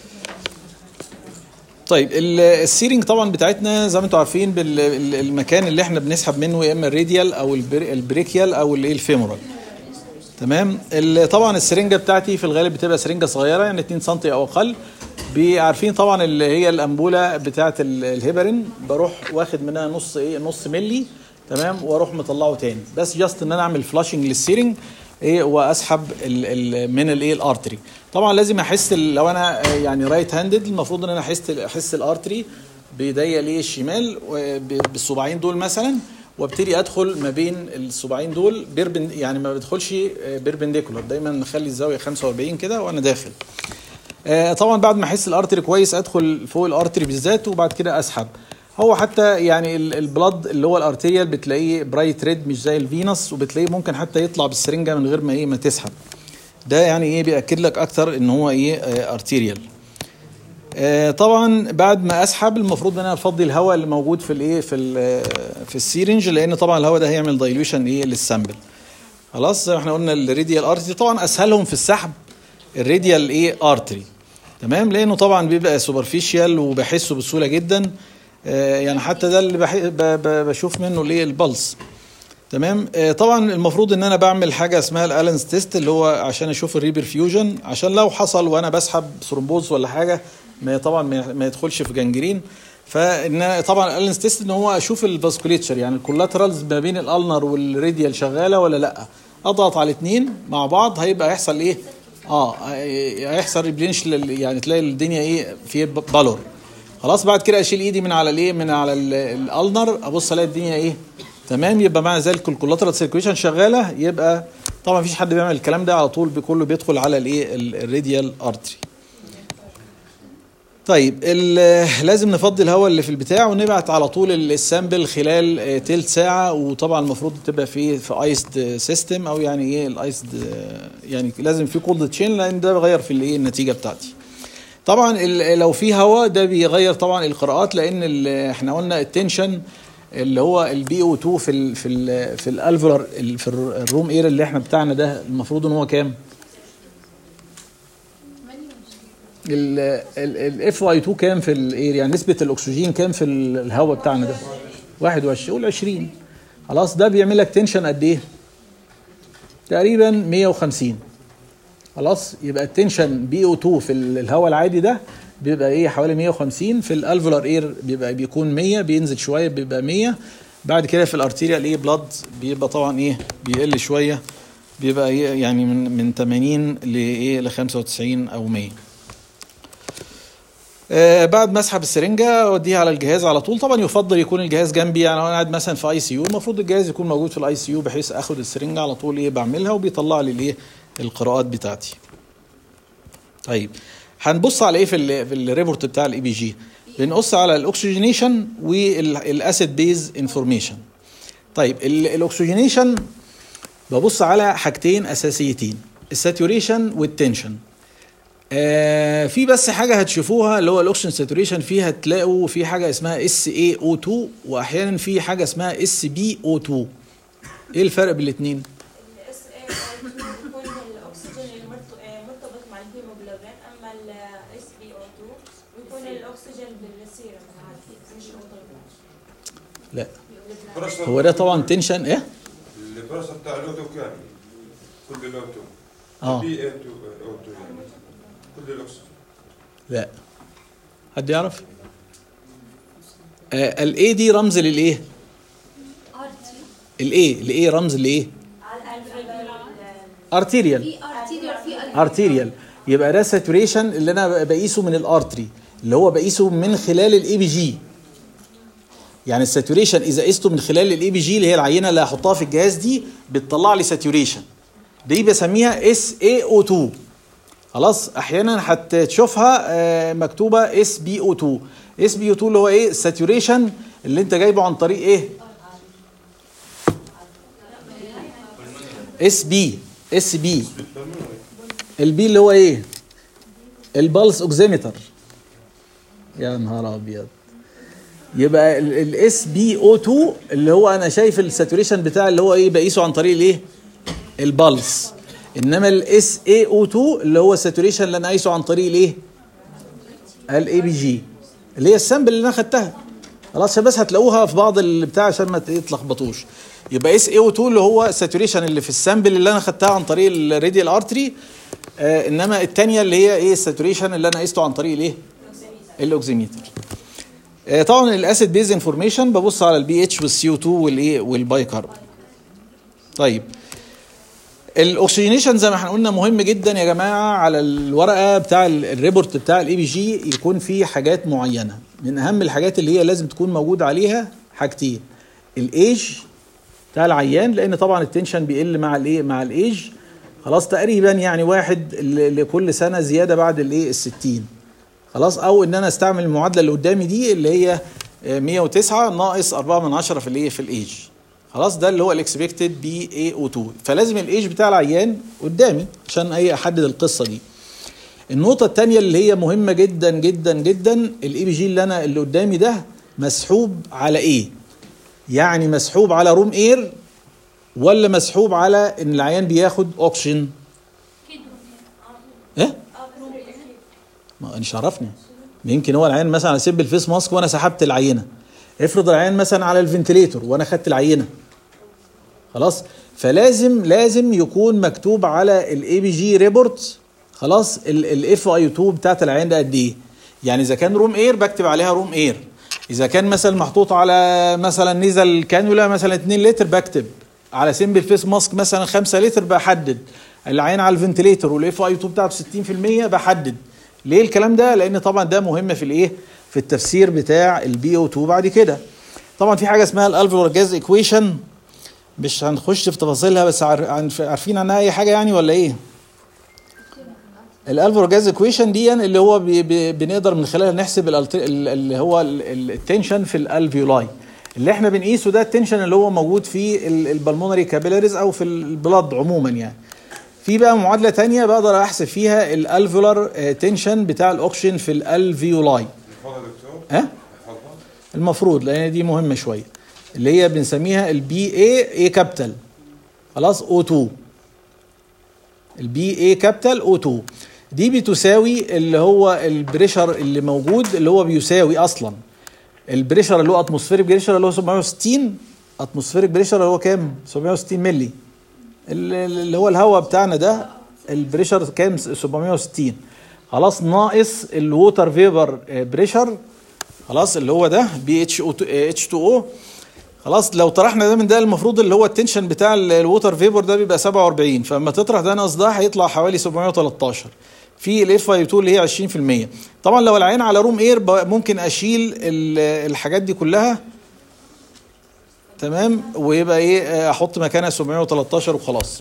طيب ال- السيرنج طبعا بتاعتنا زي ما انتم عارفين بالمكان اللي احنا بنسحب منه يا اما الراديال او البر- البريكيال او الايه الفيمورال تمام ال- طبعا السرنجه بتاعتي في الغالب بتبقى سرنجه صغيره يعني 2 سم او اقل بي- عارفين طبعا اللي هي الانبوله بتاعه ال- الهيبرين بروح واخد منها نص ايه نص ملي تمام واروح مطلعه تاني بس جاست ان انا اعمل فلاشنج للسيرنج ايه واسحب ال ال من الايه الارتري طبعا لازم احس ال- لو انا آه، يعني رايت هاندد المفروض ان انا احس احس الارتري بايديا ليه الشمال وب- بالصباعين دول مثلا وابتدي ادخل ما بين الصباعين دول بيربن يعني ما بدخلش بيربنديكولار دايما نخلي الزاويه 45 كده وانا داخل آه، طبعا بعد ما احس الارتري كويس ادخل فوق الارتري بالذات وبعد كده اسحب هو حتى يعني ال- البلد اللي هو الارتيريال بتلاقيه برايت ريد مش زي الفينس وبتلاقيه ممكن حتى يطلع بالسرنجه من غير ما ايه ما تسحب ده يعني ايه بياكد لك اكتر ان هو ايه ارتيريال آه، طبعا بعد ما اسحب المفروض ان انا افضي الهواء اللي موجود في الايه في ال- في السيرنج لان طبعا الهواء ده هيعمل دايلوشن ايه للسامبل خلاص زي ما احنا قلنا الراديال ارتري طبعا اسهلهم في السحب الراديال ايه ارتري تمام لانه طبعا بيبقى سوبرفيشال وبحسه بسهوله جدا آه، يعني حتى ده اللي بح- ب- ب- بشوف منه الايه البلس تمام آه، طبعا المفروض ان انا بعمل حاجه اسمها الالنز تيست اللي هو عشان اشوف الريبرفيوجن عشان لو حصل وانا بسحب ثرومبوز ولا حاجه ما طبعا ما ما يدخلش في جنجرين فان طبعا الالنز تيست ان هو اشوف الفاسكوليتشر يعني الكولاترالز ما بين الالنر والراديال شغاله ولا لا اضغط على الاثنين مع بعض هيبقى هيحصل ايه اه هيحصل ريبلينش يعني تلاقي الدنيا ايه في بالور خلاص بعد كده اشيل ايدي من على الايه من على ال- الالنر ابص الاقي الدنيا ايه تمام يبقى معنى ذلك الكولاترال سيركيشن شغاله يبقى طبعا مفيش حد بيعمل الكلام ده على طول كله بيدخل على الايه ال- الراديال ارتري طيب ال- لازم نفضي الهواء اللي في البتاع ونبعت على طول ال- السامبل خلال آه، تلت ساعه وطبعا المفروض تبقى في في ايسد سيستم او يعني ايه الايسد يعني لازم في كولد تشين لان ده بيغير في الايه النتيجه بتاعتي طبعا ال- لو في هواء ده بيغير طبعا القراءات لان ال- احنا قلنا التنشن اللي هو البي او 2 في ال في ال في الالفولار ال- في الر- الروم اير اللي احنا بتاعنا ده المفروض ان هو كام؟ الاف واي 2 كام في الاير يعني نسبه الاكسجين كام في ال- الهواء بتاعنا ده 21 قول 20 خلاص ده بيعمل لك تنشن قد ايه تقريبا 150 خلاص يبقى التنشن بي او 2 في ال- الهواء العادي ده بيبقى ايه حوالي 150 في الالفولار اير بيبقى بيكون 100 بينزل شويه بيبقى 100 بعد كده في الارتيريال ايه بلاد بيبقى طبعا ايه بيقل شويه بيبقى إيه يعني من من 80 لايه ل 95 او 100 آه بعد ما اسحب السرنجه اوديها على الجهاز على طول طبعا يفضل يكون الجهاز جنبي يعني لو انا قاعد مثلا في اي سي يو المفروض الجهاز يكون موجود في الاي سي يو بحيث اخد السرنجه على طول ايه بعملها وبيطلع لي الايه القراءات بتاعتي طيب هنبص على ايه في ال في الريبورت بتاع الاي بي جي بنقص على الاكسجينيشن والاسيد بيز انفورميشن طيب ال- الاكسجينيشن ببص على حاجتين اساسيتين الساتوريشن والتنشن آه في بس حاجه هتشوفوها اللي هو الاكسجين ساتوريشن فيها تلاقوا في حاجه اسمها اس اي او 2 واحيانا في حاجه اسمها اس بي او 2 ايه الفرق بين الاثنين الاس اي بيكون الاكسجين المرت- آه، مرتبط مع الهيموجلوبين اما الاس بي او 2 بيكون الاكسجين بالسيرم عادي مش مرتبط لا البرصة هو ده طبعا تنشن ايه البرصة بتاع الاوتو كامل كل الاوتو اه بي اي 2 اوتو يعني كل الاكسجين لا حد يعرف آه الاي دي رمز للايه ارتري الايه الايه رمز لايه ارتيريال في ارتيريال في ارتيريال يبقى ده ساتوريشن اللي انا بقيسه من الارتري اللي هو بقيسه من خلال الاي بي جي يعني الساتوريشن اذا قسته من خلال الاي بي جي اللي هي العينه اللي هحطها في الجهاز دي بتطلع لي ساتوريشن دي بسميها اس اي او 2 خلاص احيانا هتشوفها آه، مكتوبه اس بي او 2 اس بي او 2 اللي هو ايه الساتوريشن اللي انت جايبه عن طريق ايه اس بي اس بي البي اللي هو ايه البلس اوكسيمتر يا نهار ابيض يبقى الاس بي او 2 اللي هو انا شايف الساتوريشن بتاع اللي هو ايه بقيسه عن طريق الايه البلس انما الاس اي او 2 اللي هو الساتوريشن اللي انا قايسه عن طريق الايه الاي بي جي اللي هي السامبل اللي انا خدتها خلاص عشان بس هتلاقوها في بعض البتاع عشان ما تتلخبطوش يبقى اس اي او 2 اللي هو الساتوريشن اللي في السامبل اللي انا خدتها عن طريق الراديال ارتري آه انما الثانيه اللي هي ايه الساتوريشن اللي انا قيسته عن طريق الايه الاوكسيميتر آه طبعا الاسيد بيز انفورميشن ببص على البي اتش والسي او 2 والايه والباي كارب طيب الاكسجينيشن زي ما احنا قلنا مهم جدا يا جماعه على الورقه بتاع ال- الريبورت بتاع الاي بي جي يكون فيه حاجات معينه من اهم الحاجات اللي هي لازم تكون موجود عليها حاجتين الايج بتاع العيان لان طبعا التنشن بيقل مع الايه مع الايج خلاص تقريبا يعني واحد ل- لكل سنه زياده بعد الايه ال 60 خلاص او ان انا استعمل المعادله اللي قدامي دي اللي هي آه، 109 ناقص 4 من 10 في الايه في الايج خلاص ده اللي هو الاكسبكتد بي اي او 2 فلازم الايج بتاع العيان قدامي عشان ايه احدد القصه دي النقطه الثانيه اللي هي مهمه جدا جدا جدا الاي بي جي اللي انا اللي قدامي ده مسحوب على ايه يعني مسحوب على روم اير ولا مسحوب على ان العيان بياخد اوكسجين اكيد ايه ما مش عرفني يمكن هو العيان مثلا على سيمبل فيس ماسك وانا سحبت العينه افرض العيان مثلا على الفنتليتور وانا خدت العينه خلاص فلازم لازم يكون مكتوب على الاي بي جي ريبورت خلاص الاف اي 2 بتاعت العيان ده قد ايه يعني اذا كان روم اير بكتب عليها روم اير اذا كان مثلا محطوط على مثلا نزل كانولا مثلا 2 لتر بكتب على سيمبل فيس ماسك مثلا 5 لتر بحدد العين على الفنتليتور والاف اي 2 بتاعته 60% بحدد ليه الكلام ده لان طبعا ده مهم في الايه في التفسير بتاع البي او 2 بعد كده طبعا في حاجه اسمها الالفولار جاز ايكويشن مش هنخش في تفاصيلها بس عار- عارف- عارفين عنها اي حاجه يعني ولا ايه الالفولار جاز ايكويشن دي اللي هو بي بي بنقدر من خلالها نحسب الالت- ال- اللي هو التنشن في الالفيولاي اللي احنا بنقيسه ده التنشن اللي هو موجود في البلمونري كابيلاريز او في البلاد عموما يعني في بقى معادله تانية بقدر احسب فيها الالفولار تنشن بتاع الاوكسجين في الالفيولاي نحفظها دكتور ها نحفظها المفروض لان دي مهمه شويه اللي هي بنسميها البي اي اي كابيتال خلاص او 2 البي اي كابيتال او 2 دي بتساوي اللي هو البريشر اللي موجود اللي هو بيساوي اصلا البريشر اللي هو اتموسفيريك بريشر اللي هو 760 اتموسفيريك بريشر اللي هو كام 760 ملي ال- اللي هو الهواء بتاعنا ده البريشر كام 760 خلاص ناقص الووتر فيبر بريشر خلاص اللي هو ده بي اتش او اتش 2 او خلاص لو طرحنا ده من ده المفروض اللي هو التنشن بتاع ال- الووتر فيبر ده بيبقى 47 فلما تطرح ده ناقص ده هيطلع حوالي 713 في الاف اي 2 اللي هي 20% طبعا لو العين على روم اير ب- ممكن اشيل ال- الحاجات دي كلها تمام ويبقى ايه آه، احط مكانها 713 وخلاص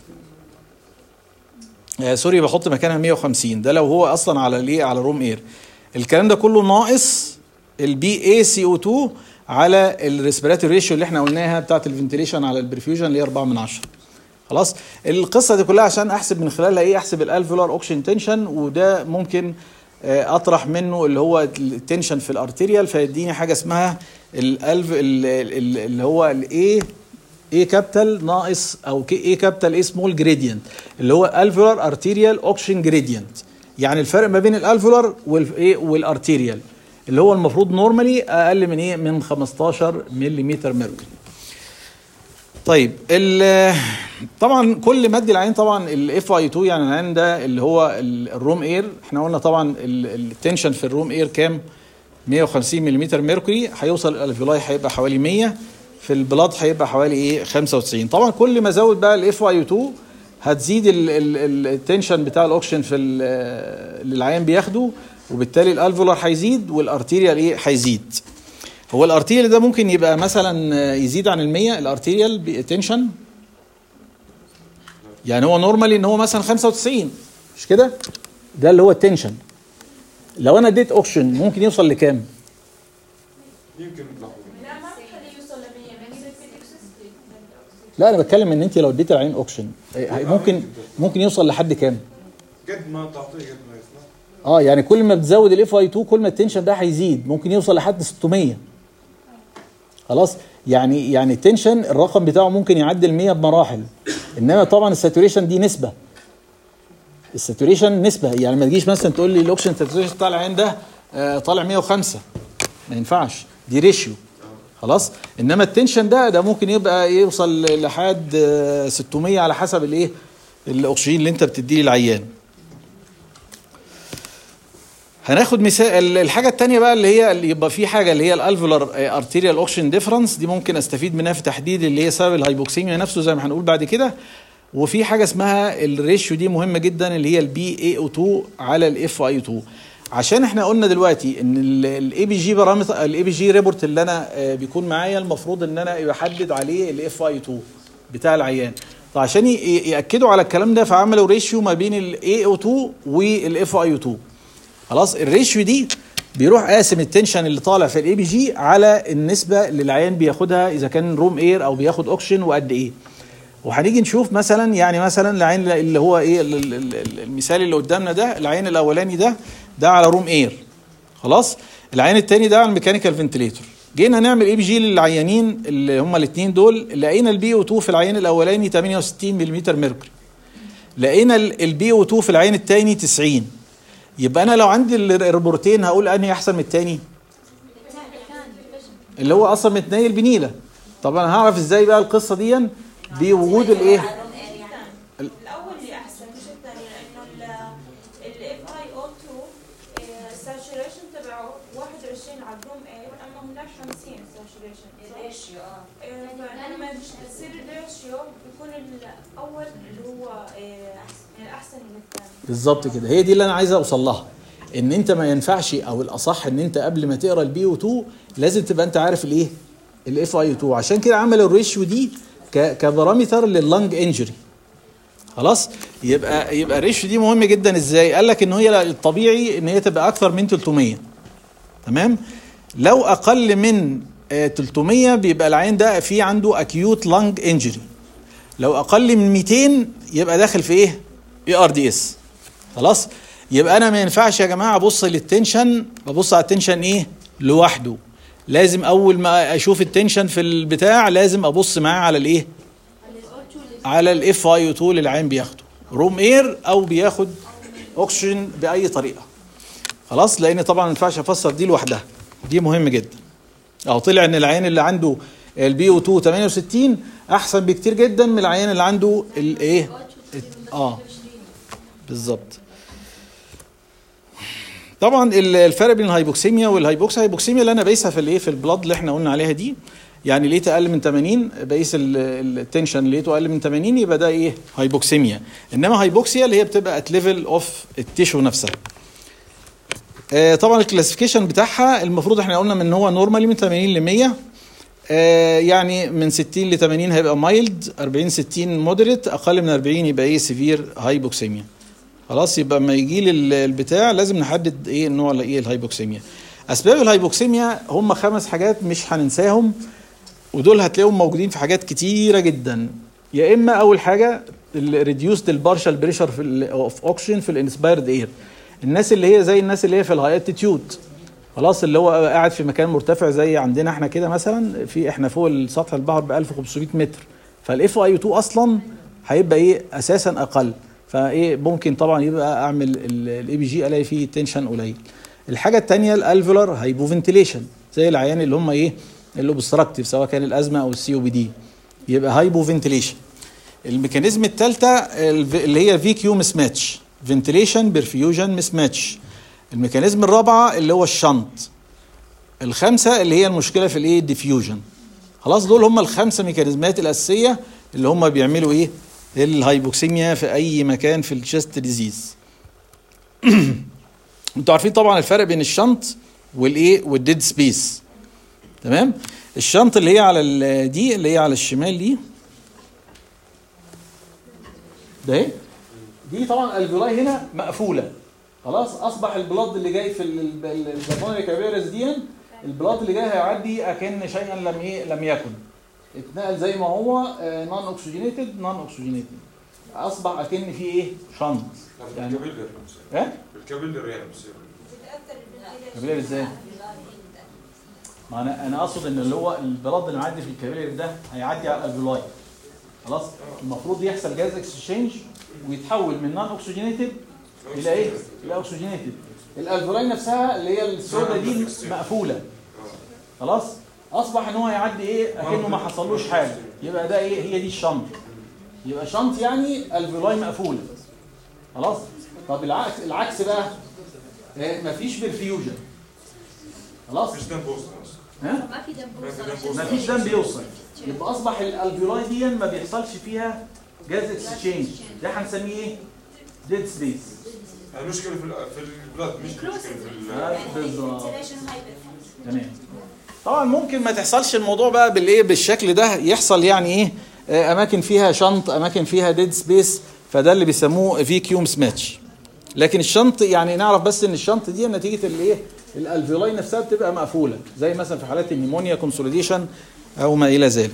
آه سوري بحط مكانها 150 ده لو هو اصلا على الايه على روم اير الكلام ده كله ناقص البي اي سي او 2 على الريسبيراتوري ريشيو اللي احنا قلناها بتاعت الفنتيليشن على البرفيوجن اللي هي 4 من 10 خلاص القصه دي كلها عشان احسب من خلالها ايه احسب الالفولار اوكسجين تنشن وده ممكن آه، اطرح منه اللي هو التنشن في الارتيريال فيديني حاجه اسمها الالف ال- ال- اللي هو الاي اي كابيتال ناقص او اي كابيتال اي سمول جريدينت اللي هو الفولار ارتيريال اوكسجين جريدينت يعني الفرق ما بين الالفولار والايه والارتيريال اللي هو المفروض نورمالي اقل من ايه من 15 ملم ميركوري طيب ال- طبعا كل مد العين طبعا الاف اي 2 يعني العين ده اللي هو ال- الروم اير احنا قلنا طبعا ال- التنشن في الروم اير كام 150 ملم ميركوري هيوصل الالفيولاي هيبقى حوالي 100 في البلاد هيبقى حوالي ايه 95 طبعا كل ما ازود بقى الاف اي 2 هتزيد ال- ال- التنشن بتاع الاوكسجين في ال- اللي العيان بياخده وبالتالي الالفولار هيزيد والارتيريال ايه هيزيد هو الارتيريال ده ممكن يبقى مثلا يزيد عن ال100 الارتيريال تنشن يعني هو نورمالي ان هو مثلا 95 مش كده ده اللي هو التنشن لو انا اديت اوكسجين ممكن يوصل لكام يمكن نطلع لا ما بخليه يوصل ل 100 بس في الاكسسبي لا انا بتكلم ان انت لو اديت العين اوكسجين هي- ممكن ممكن يوصل لحد كام قد ما تعطيه قد ما يطلع اه يعني كل ما بتزود الاف اي 2 كل ما التنشن ده هيزيد ممكن يوصل لحد 600 خلاص يعني يعني التنشن الرقم بتاعه ممكن يعدي ال 100 بمراحل انما طبعا الساتوريشن دي نسبه الساتوريشن نسبه يعني ما تجيش مثلا تقول لي الاوكسجين ساتوريشن بتاع العين ده آه، طالع 105 ما ينفعش دي ريشيو خلاص انما التنشن ده ده ممكن يبقى يوصل لحد آه، 600 على حسب الايه الاكسجين اللي انت بتديه للعيان هناخد مثال الحاجه الثانيه بقى اللي هي اللي يبقى في حاجه اللي هي الالفولار ارتيريال اوكسجين ديفرنس دي ممكن استفيد منها في تحديد اللي هي سبب الهايبوكسيميا نفسه زي ما هنقول بعد كده وفي حاجه اسمها الريشيو دي مهمه جدا اللي هي البي اي او 2 على الاف اي 2 عشان احنا قلنا دلوقتي ان الاي بي جي بارامتر الاي بي جي ريبورت اللي انا آه، بيكون معايا المفروض ان انا بحدد عليه الاف اي 2 بتاع العيان فعشان ي- ياكدوا على الكلام ده فعملوا ريشيو ما بين الاي او 2 والاف اي 2 خلاص الريشيو دي بيروح قاسم التنشن اللي طالع في الاي بي جي على النسبه اللي العيان بياخدها اذا كان روم اير او بياخد اوكسجين وقد ايه وهنيجي نشوف مثلا يعني مثلا العين اللي هو ايه ال- ال- ال- المثال اللي قدامنا ده العين الاولاني ده ده على روم اير خلاص العين التاني ده على الميكانيكال فنتليتور جينا نعمل اي بي جي للعيانين اللي هم الاثنين دول لقينا البي او 2 في العين الاولاني 68 ملم ميركوري لقينا البي او 2 في العين الثاني 90 يبقى انا لو عندي ال- الريبورتين هقول انهي احسن من الثاني اللي هو اصلا متنيل بنيله طب انا هعرف ازاي بقى القصه دي بوجود الايه الاول اللي احسن مش الثاني لانه الاف اي او 2 الساتوريشن تبعه 21 على الروم اير اما هناك 50 ساتوريشن الريشيو اه فلما بتصير الريشيو بيكون الاول اللي هو آه، أحسن- يعني احسن من الثاني بالظبط كده هي دي اللي انا عايز اوصل لها ان انت ما ينفعش او الاصح ان انت قبل ما تقرا البي او 2 لازم تبقى انت عارف الايه الاف اي 2 عشان كده عملوا الريشيو دي ك- كبارامتر لللنج انجري خلاص يبقى يبقى الريشيو دي مهم جدا ازاي قال لك ان هي الطبيعي ان هي تبقى اكثر من 300 تمام لو اقل من آه، 300 بيبقى العين ده في عنده اكيوت لانج انجري لو اقل من 200 يبقى داخل في ايه اي ار دي اس خلاص يبقى انا ما ينفعش يا جماعه ابص للتنشن ببص على التنشن ايه لوحده لازم اول ما اشوف التنشن في البتاع لازم ابص معاه على الايه على الاف اي 2 اللي العين بياخده روم اير او بياخد اوكسجين باي طريقه خلاص لان طبعا ما ينفعش افسر دي لوحدها دي مهم جدا او طلع ان العين اللي عنده البي او 2 68 احسن بكتير جدا من العيان اللي عنده الايه اه بالظبط طبعا ال- الفرق بين الهايبوكسيميا والهايبوكسا هايبوكسيميا اللي انا بقيسها في الايه في البلاد اللي احنا قلنا عليها دي يعني لقيت اقل من 80 بقيس ال- ال- التنشن لقيته اقل من 80 يبقى ده ايه هايبوكسيميا انما هايبوكسيا اللي هي بتبقى ات ليفل اوف التيشو نفسها آه، طبعا الكلاسيفيكيشن بتاعها المفروض احنا قلنا من ان هو نورمالي من 80 ل 100 آه، يعني من 60 ل 80 هيبقى مايلد 40 60 مودريت اقل من 40 يبقى ايه سيفير هايبوكسيميا خلاص يبقى اما يجي لي ال- البتاع لازم نحدد ايه النوع اللي ايه الهايبوكسيميا اسباب الهايبوكسيميا هم خمس حاجات مش هننساهم ودول هتلاقيهم موجودين في حاجات كتيره جدا يا اما اول حاجه الريديوسد البارشال بريشر في اوف اوكسجين في الانسبايرد اير الناس اللي هي زي الناس اللي هي في الهاي اتيتيود خلاص اللي هو قاعد في مكان مرتفع زي عندنا احنا كده مثلا في احنا فوق سطح البحر ب 1500 متر فالاف اي 2 اصلا هيبقى ايه اساسا اقل فايه ممكن طبعا يبقى اعمل الاي بي جي الاقي فيه تنشن قليل الحاجه الثانيه الالفولار هايبو فنتيليشن زي العيان اللي هم ايه الاوبستراكتيف سواء كان الازمه او السي او بي دي يبقى هايبو فنتيليشن الميكانيزم الثالثه اللي هي في كيو مس ماتش فنتيليشن برفيوجن مس ماتش الميكانيزم الرابعه اللي هو الشنط الخامسه اللي هي المشكله في الايه الديفيوجن خلاص دول هم الخمسه ميكانيزمات الاساسيه اللي هم بيعملوا ايه الهايبوكسيميا في اي مكان في الشيست ديزيز انتوا عارفين طبعا الفرق بين الشنط والايه والديد سبيس تمام الشنط اللي هي على ال- دي اللي هي على الشمال دي ده ايه دي طبعا الفيولاي هنا مقفوله خلاص اصبح البلاد اللي جاي في الجابونري كابيرس دي البلاد اللي جاي هيعدي اكن شيئا لم ايه لم يكن اتنقل زي ما هو نون اوكسجينيتد نون اوكسجينيتد اصبح اكن في ايه شنط يعني- الكابيلر ايه الكابيلر يعني بصير بتاثر كابيلاري ازاي؟ ما انا انا اقصد ان اللي هو البلاد اللي معدي في الكابيلاري ده هيعدي على الالفيولاي خلاص المفروض يحصل جاز اكسشينج ويتحول من نون اوكسجينيتد الى ايه؟ الى اوكسجينيتد الالفيولاي نفسها اللي هي السودا دي مقفوله خلاص اصبح ان هو يعدي ايه اكنه ما حصلوش حاجه يبقى ده ايه هي دي الشنط يبقى شنط يعني الفيولاي مقفوله خلاص طب العكس العكس بقى إيه مفيش برفيوجن خلاص مفيش دم بوصل ها ما في دم ما في بوصل دم عشان مفيش دم بيوصل يبقى اصبح الالفيولاي دي ما بيحصلش فيها جاز اكسشينج ده هنسميه ايه ديد سبيس المشكله في ال- في البلاد مش المشكله في ال- بالظبط ventilation hypertension. تمام طبعا ممكن ما تحصلش الموضوع بقى بالايه بالشكل ده يحصل يعني ايه آه، اماكن فيها شنط اماكن فيها ديد سبيس فده اللي بيسموه فيكيوم سماتش لكن الشنط يعني نعرف بس ان الشنط دي نتيجه الايه الالفيولاي نفسها بتبقى مقفوله زي مثلا في حالات النيمونيا كونسوليديشن او ما الى ذلك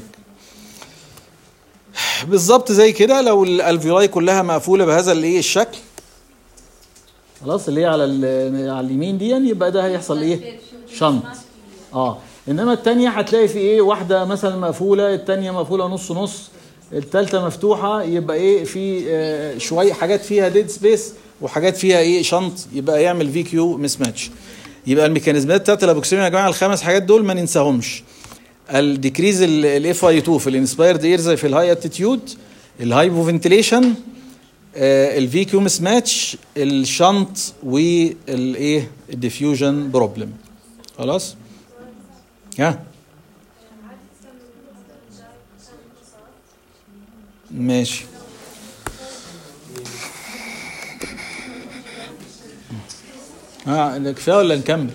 بالظبط زي كده لو الالفيولاي كلها مقفوله بهذا الايه الشكل خلاص اللي هي على ال- على اليمين دي يبقى ده هيحصل ايه شنط اه انما التانية هتلاقي في ايه واحدة مثلا مقفولة التانية مقفولة نص نص التالتة مفتوحة يبقى ايه في آه شوية حاجات فيها ديد سبيس وحاجات فيها ايه شنط يبقى يعمل في كيو مس ماتش يبقى الميكانيزمات بتاعت الابوكسيميا يا جماعة الخمس حاجات دول ما ننساهمش الديكريز الاف اي 2 في الانسبايرد اير زي في الهاي اتيتيود الهايبو فنتيليشن الفي كيو مس ماتش الشنط والايه الديفيوجن بروبلم خلاص ها ماشي ها ده كفايه ولا نكمل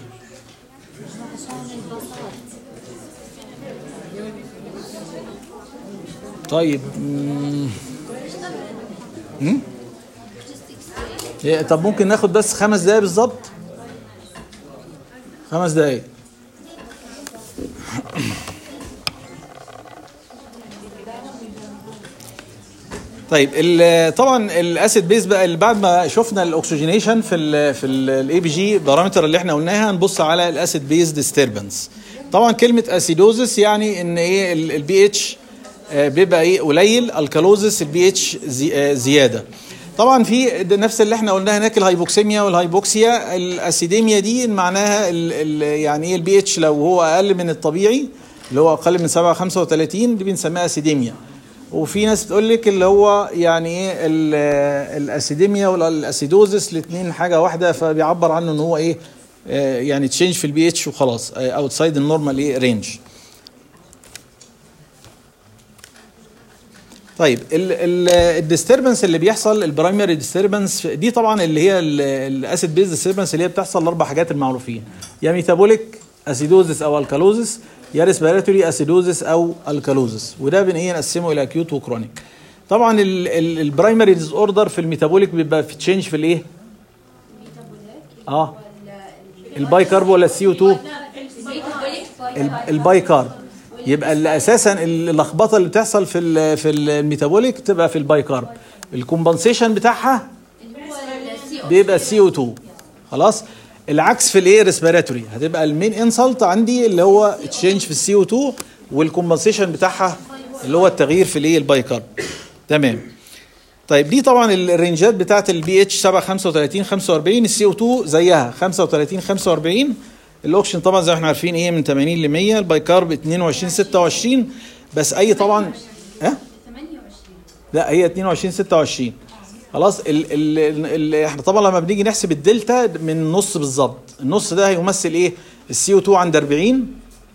طيب مم. مم؟ إيه، طب ممكن ناخد بس خمس دقايق بالظبط خمس دقايق طيب ال- طبعا الاسيد بيز بقى اللي بعد ما شفنا الاكسجينيشن في ال في الاي بي جي بارامتر اللي احنا قلناها نبص على الاسيد بيز ديستربنس طبعا كلمه اسيدوزس يعني ان ايه البي اتش بيبقى ايه قليل الكالوزس البي اتش زياده طبعا في ده نفس اللي احنا قلناه هناك الهايبوكسيميا والهايبوكسيا الاسيديميا دي معناها ال ال يعني ايه البي اتش لو هو اقل من الطبيعي اللي هو اقل من 7 35 دي بنسميها اسيديميا وفي ناس بتقول لك اللي هو يعني ايه ال- الاسيديميا والاسيدوزس الاثنين حاجه واحده فبيعبر عنه ان هو ايه آه، يعني تشينج في البي اتش وخلاص اوتسايد النورمال ايه رينج طيب الديستربنس اللي بيحصل البرايمري ديستربنس دي طبعا اللي هي الاسيد بيز ديستربنس اللي هي بتحصل الاربع حاجات المعروفين يا ميتابوليك اسيدوزس او الكالوزس يا ريسبيراتوري اسيدوزس او الكالوزس وده بن ايه نقسمه الى اكيوت وكرونيك طبعا البرايمري ديز اوردر في الميتابوليك بيبقى في تشينج في الايه اه الباي كارب ولا السي او 2 الباي كارب يبقى اللي اساسا اللخبطه اللي بتحصل في ال في الميتابوليك تبقى في الباي كارب الكومبنسيشن بتاعها بيبقى السي او 2 خلاص العكس في الايه ريسبيراتوري هتبقى المين انسلت عندي اللي هو تشينج في السي او 2 والكومبنسيشن بتاعها اللي هو التغيير في الايه الباي كارب تمام طيب دي طبعا الرينجات بتاعت البي اتش 7 35 45 السي او 2 زيها 35 45 الاوكسجين طبعا زي ما احنا عارفين ايه من 80 ل 100 البايكارب 22 26 بس اي طبعا ها 28 لا هي 22 26 خلاص ال ال ال احنا طبعا لما بنيجي نحسب الدلتا من النص بالظبط النص ده هيمثل ايه السي او 2 عند 40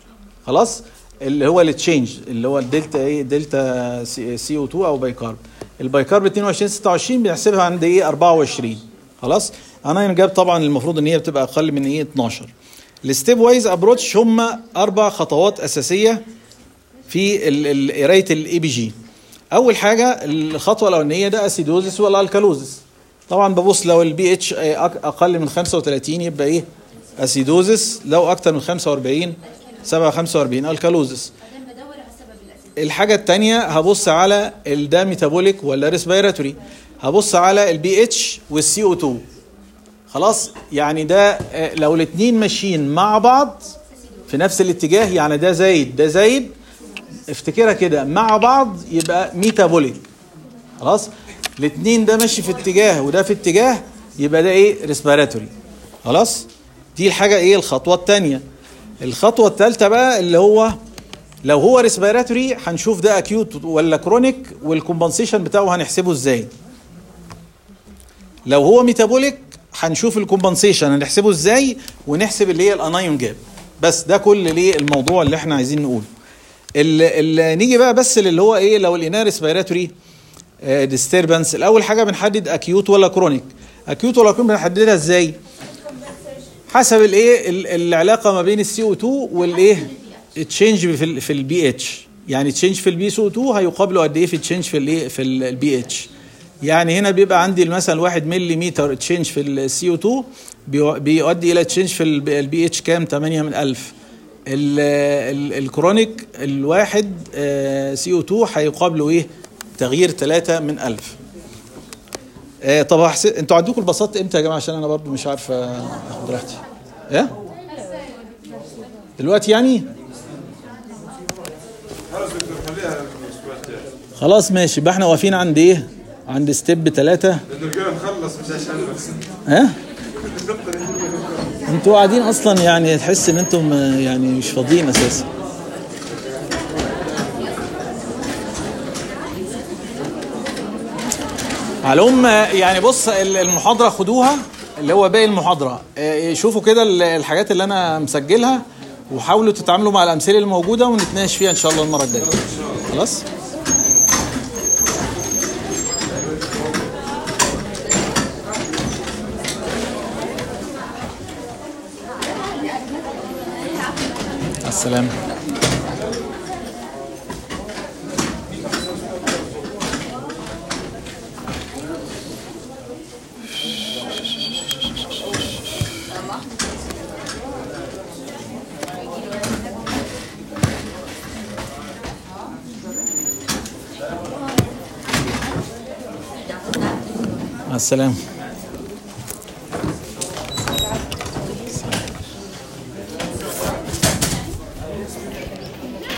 خلاص اللي هو التشينج اللي هو الدلتا ايه دلتا سي او 2 او بايكارب البايكارب 22 26 بنحسبها عند ايه 24 خلاص اناين جاب طبعا المفروض ان هي بتبقى اقل من ايه 12 الستيب وايز ابروتش هم اربع خطوات اساسيه في ال- ال- قرايه الاي بي جي اول حاجه الخطوه الاولانيه ده اسيدوزس ولا الكالوزس طبعا ببص لو البي اتش اقل من 35 يبقى ايه اسيدوزس لو اكتر من 45 7 45 الكالوزس بعدين بدور على سبب الاسيد الحاجة التانية هبص على ال- ده ميتابوليك ولا ريسبيراتوري هبص على البي اتش والسي او 2 خلاص يعني ده آه، لو الاتنين ماشيين مع بعض في نفس الاتجاه يعني ده زايد ده زايد افتكرها كده مع بعض يبقى ميتابوليك خلاص الاتنين ده ماشي في اتجاه وده في اتجاه يبقى ده ايه ريسبيراتوري خلاص دي الحاجة ايه الخطوة التانية الخطوة التالتة بقى اللي هو لو هو ريسبيراتوري هنشوف ده اكيوت ولا كرونيك والكومبنسيشن بتاعه هنحسبه ازاي لو هو ميتابوليك هنشوف الكومبنسيشن هنحسبه ازاي ونحسب اللي هي الانايون جاب بس ده كل ليه الموضوع اللي احنا عايزين نقوله ال ال نيجي بقى بس اللي هو ايه لو لقيناه ريسبيراتوري ديستربنس الاول حاجه بنحدد اكيوت ولا كرونيك اكيوت ولا كرونيك بنحددها ازاي حسب الايه ال- العلاقه ما بين السي او 2 والايه التشينج في ال في البي اتش يعني تشينج في البي سي او 2 هيقابله قد ايه في التشينج في الايه في البي اتش يعني هنا بيبقى عندي مثلا 1 ملم تشينج في السي او 2 بيو- بيؤدي الى تشينج في البي اتش كام 8 من 1000 ال- ال- الكرونيك الواحد سي او 2 هيقابله ايه تغيير 3 من 1000 آه طب هحس... انتوا عندكم البساط امتى يا جماعه عشان انا برضو مش عارف آه، اخد راحتي ايه دلوقتي يعني خلاص دكتور خليها الاسبوع الجاي خلاص ماشي يبقى احنا واقفين عند ايه عند ستيب ثلاثة لانه الجاي نخلص مش عشان بس ها انتوا قاعدين اصلا يعني تحس ان انتم آه، يعني مش فاضيين اساسا على العموم آه، يعني بص ال- المحاضرة خدوها اللي هو باقي المحاضرة آه، شوفوا كده ال- الحاجات اللي انا مسجلها وحاولوا تتعاملوا مع الامثلة الموجودة ونتناقش فيها ان شاء الله المرة الجاية خلاص السلام مع السلامة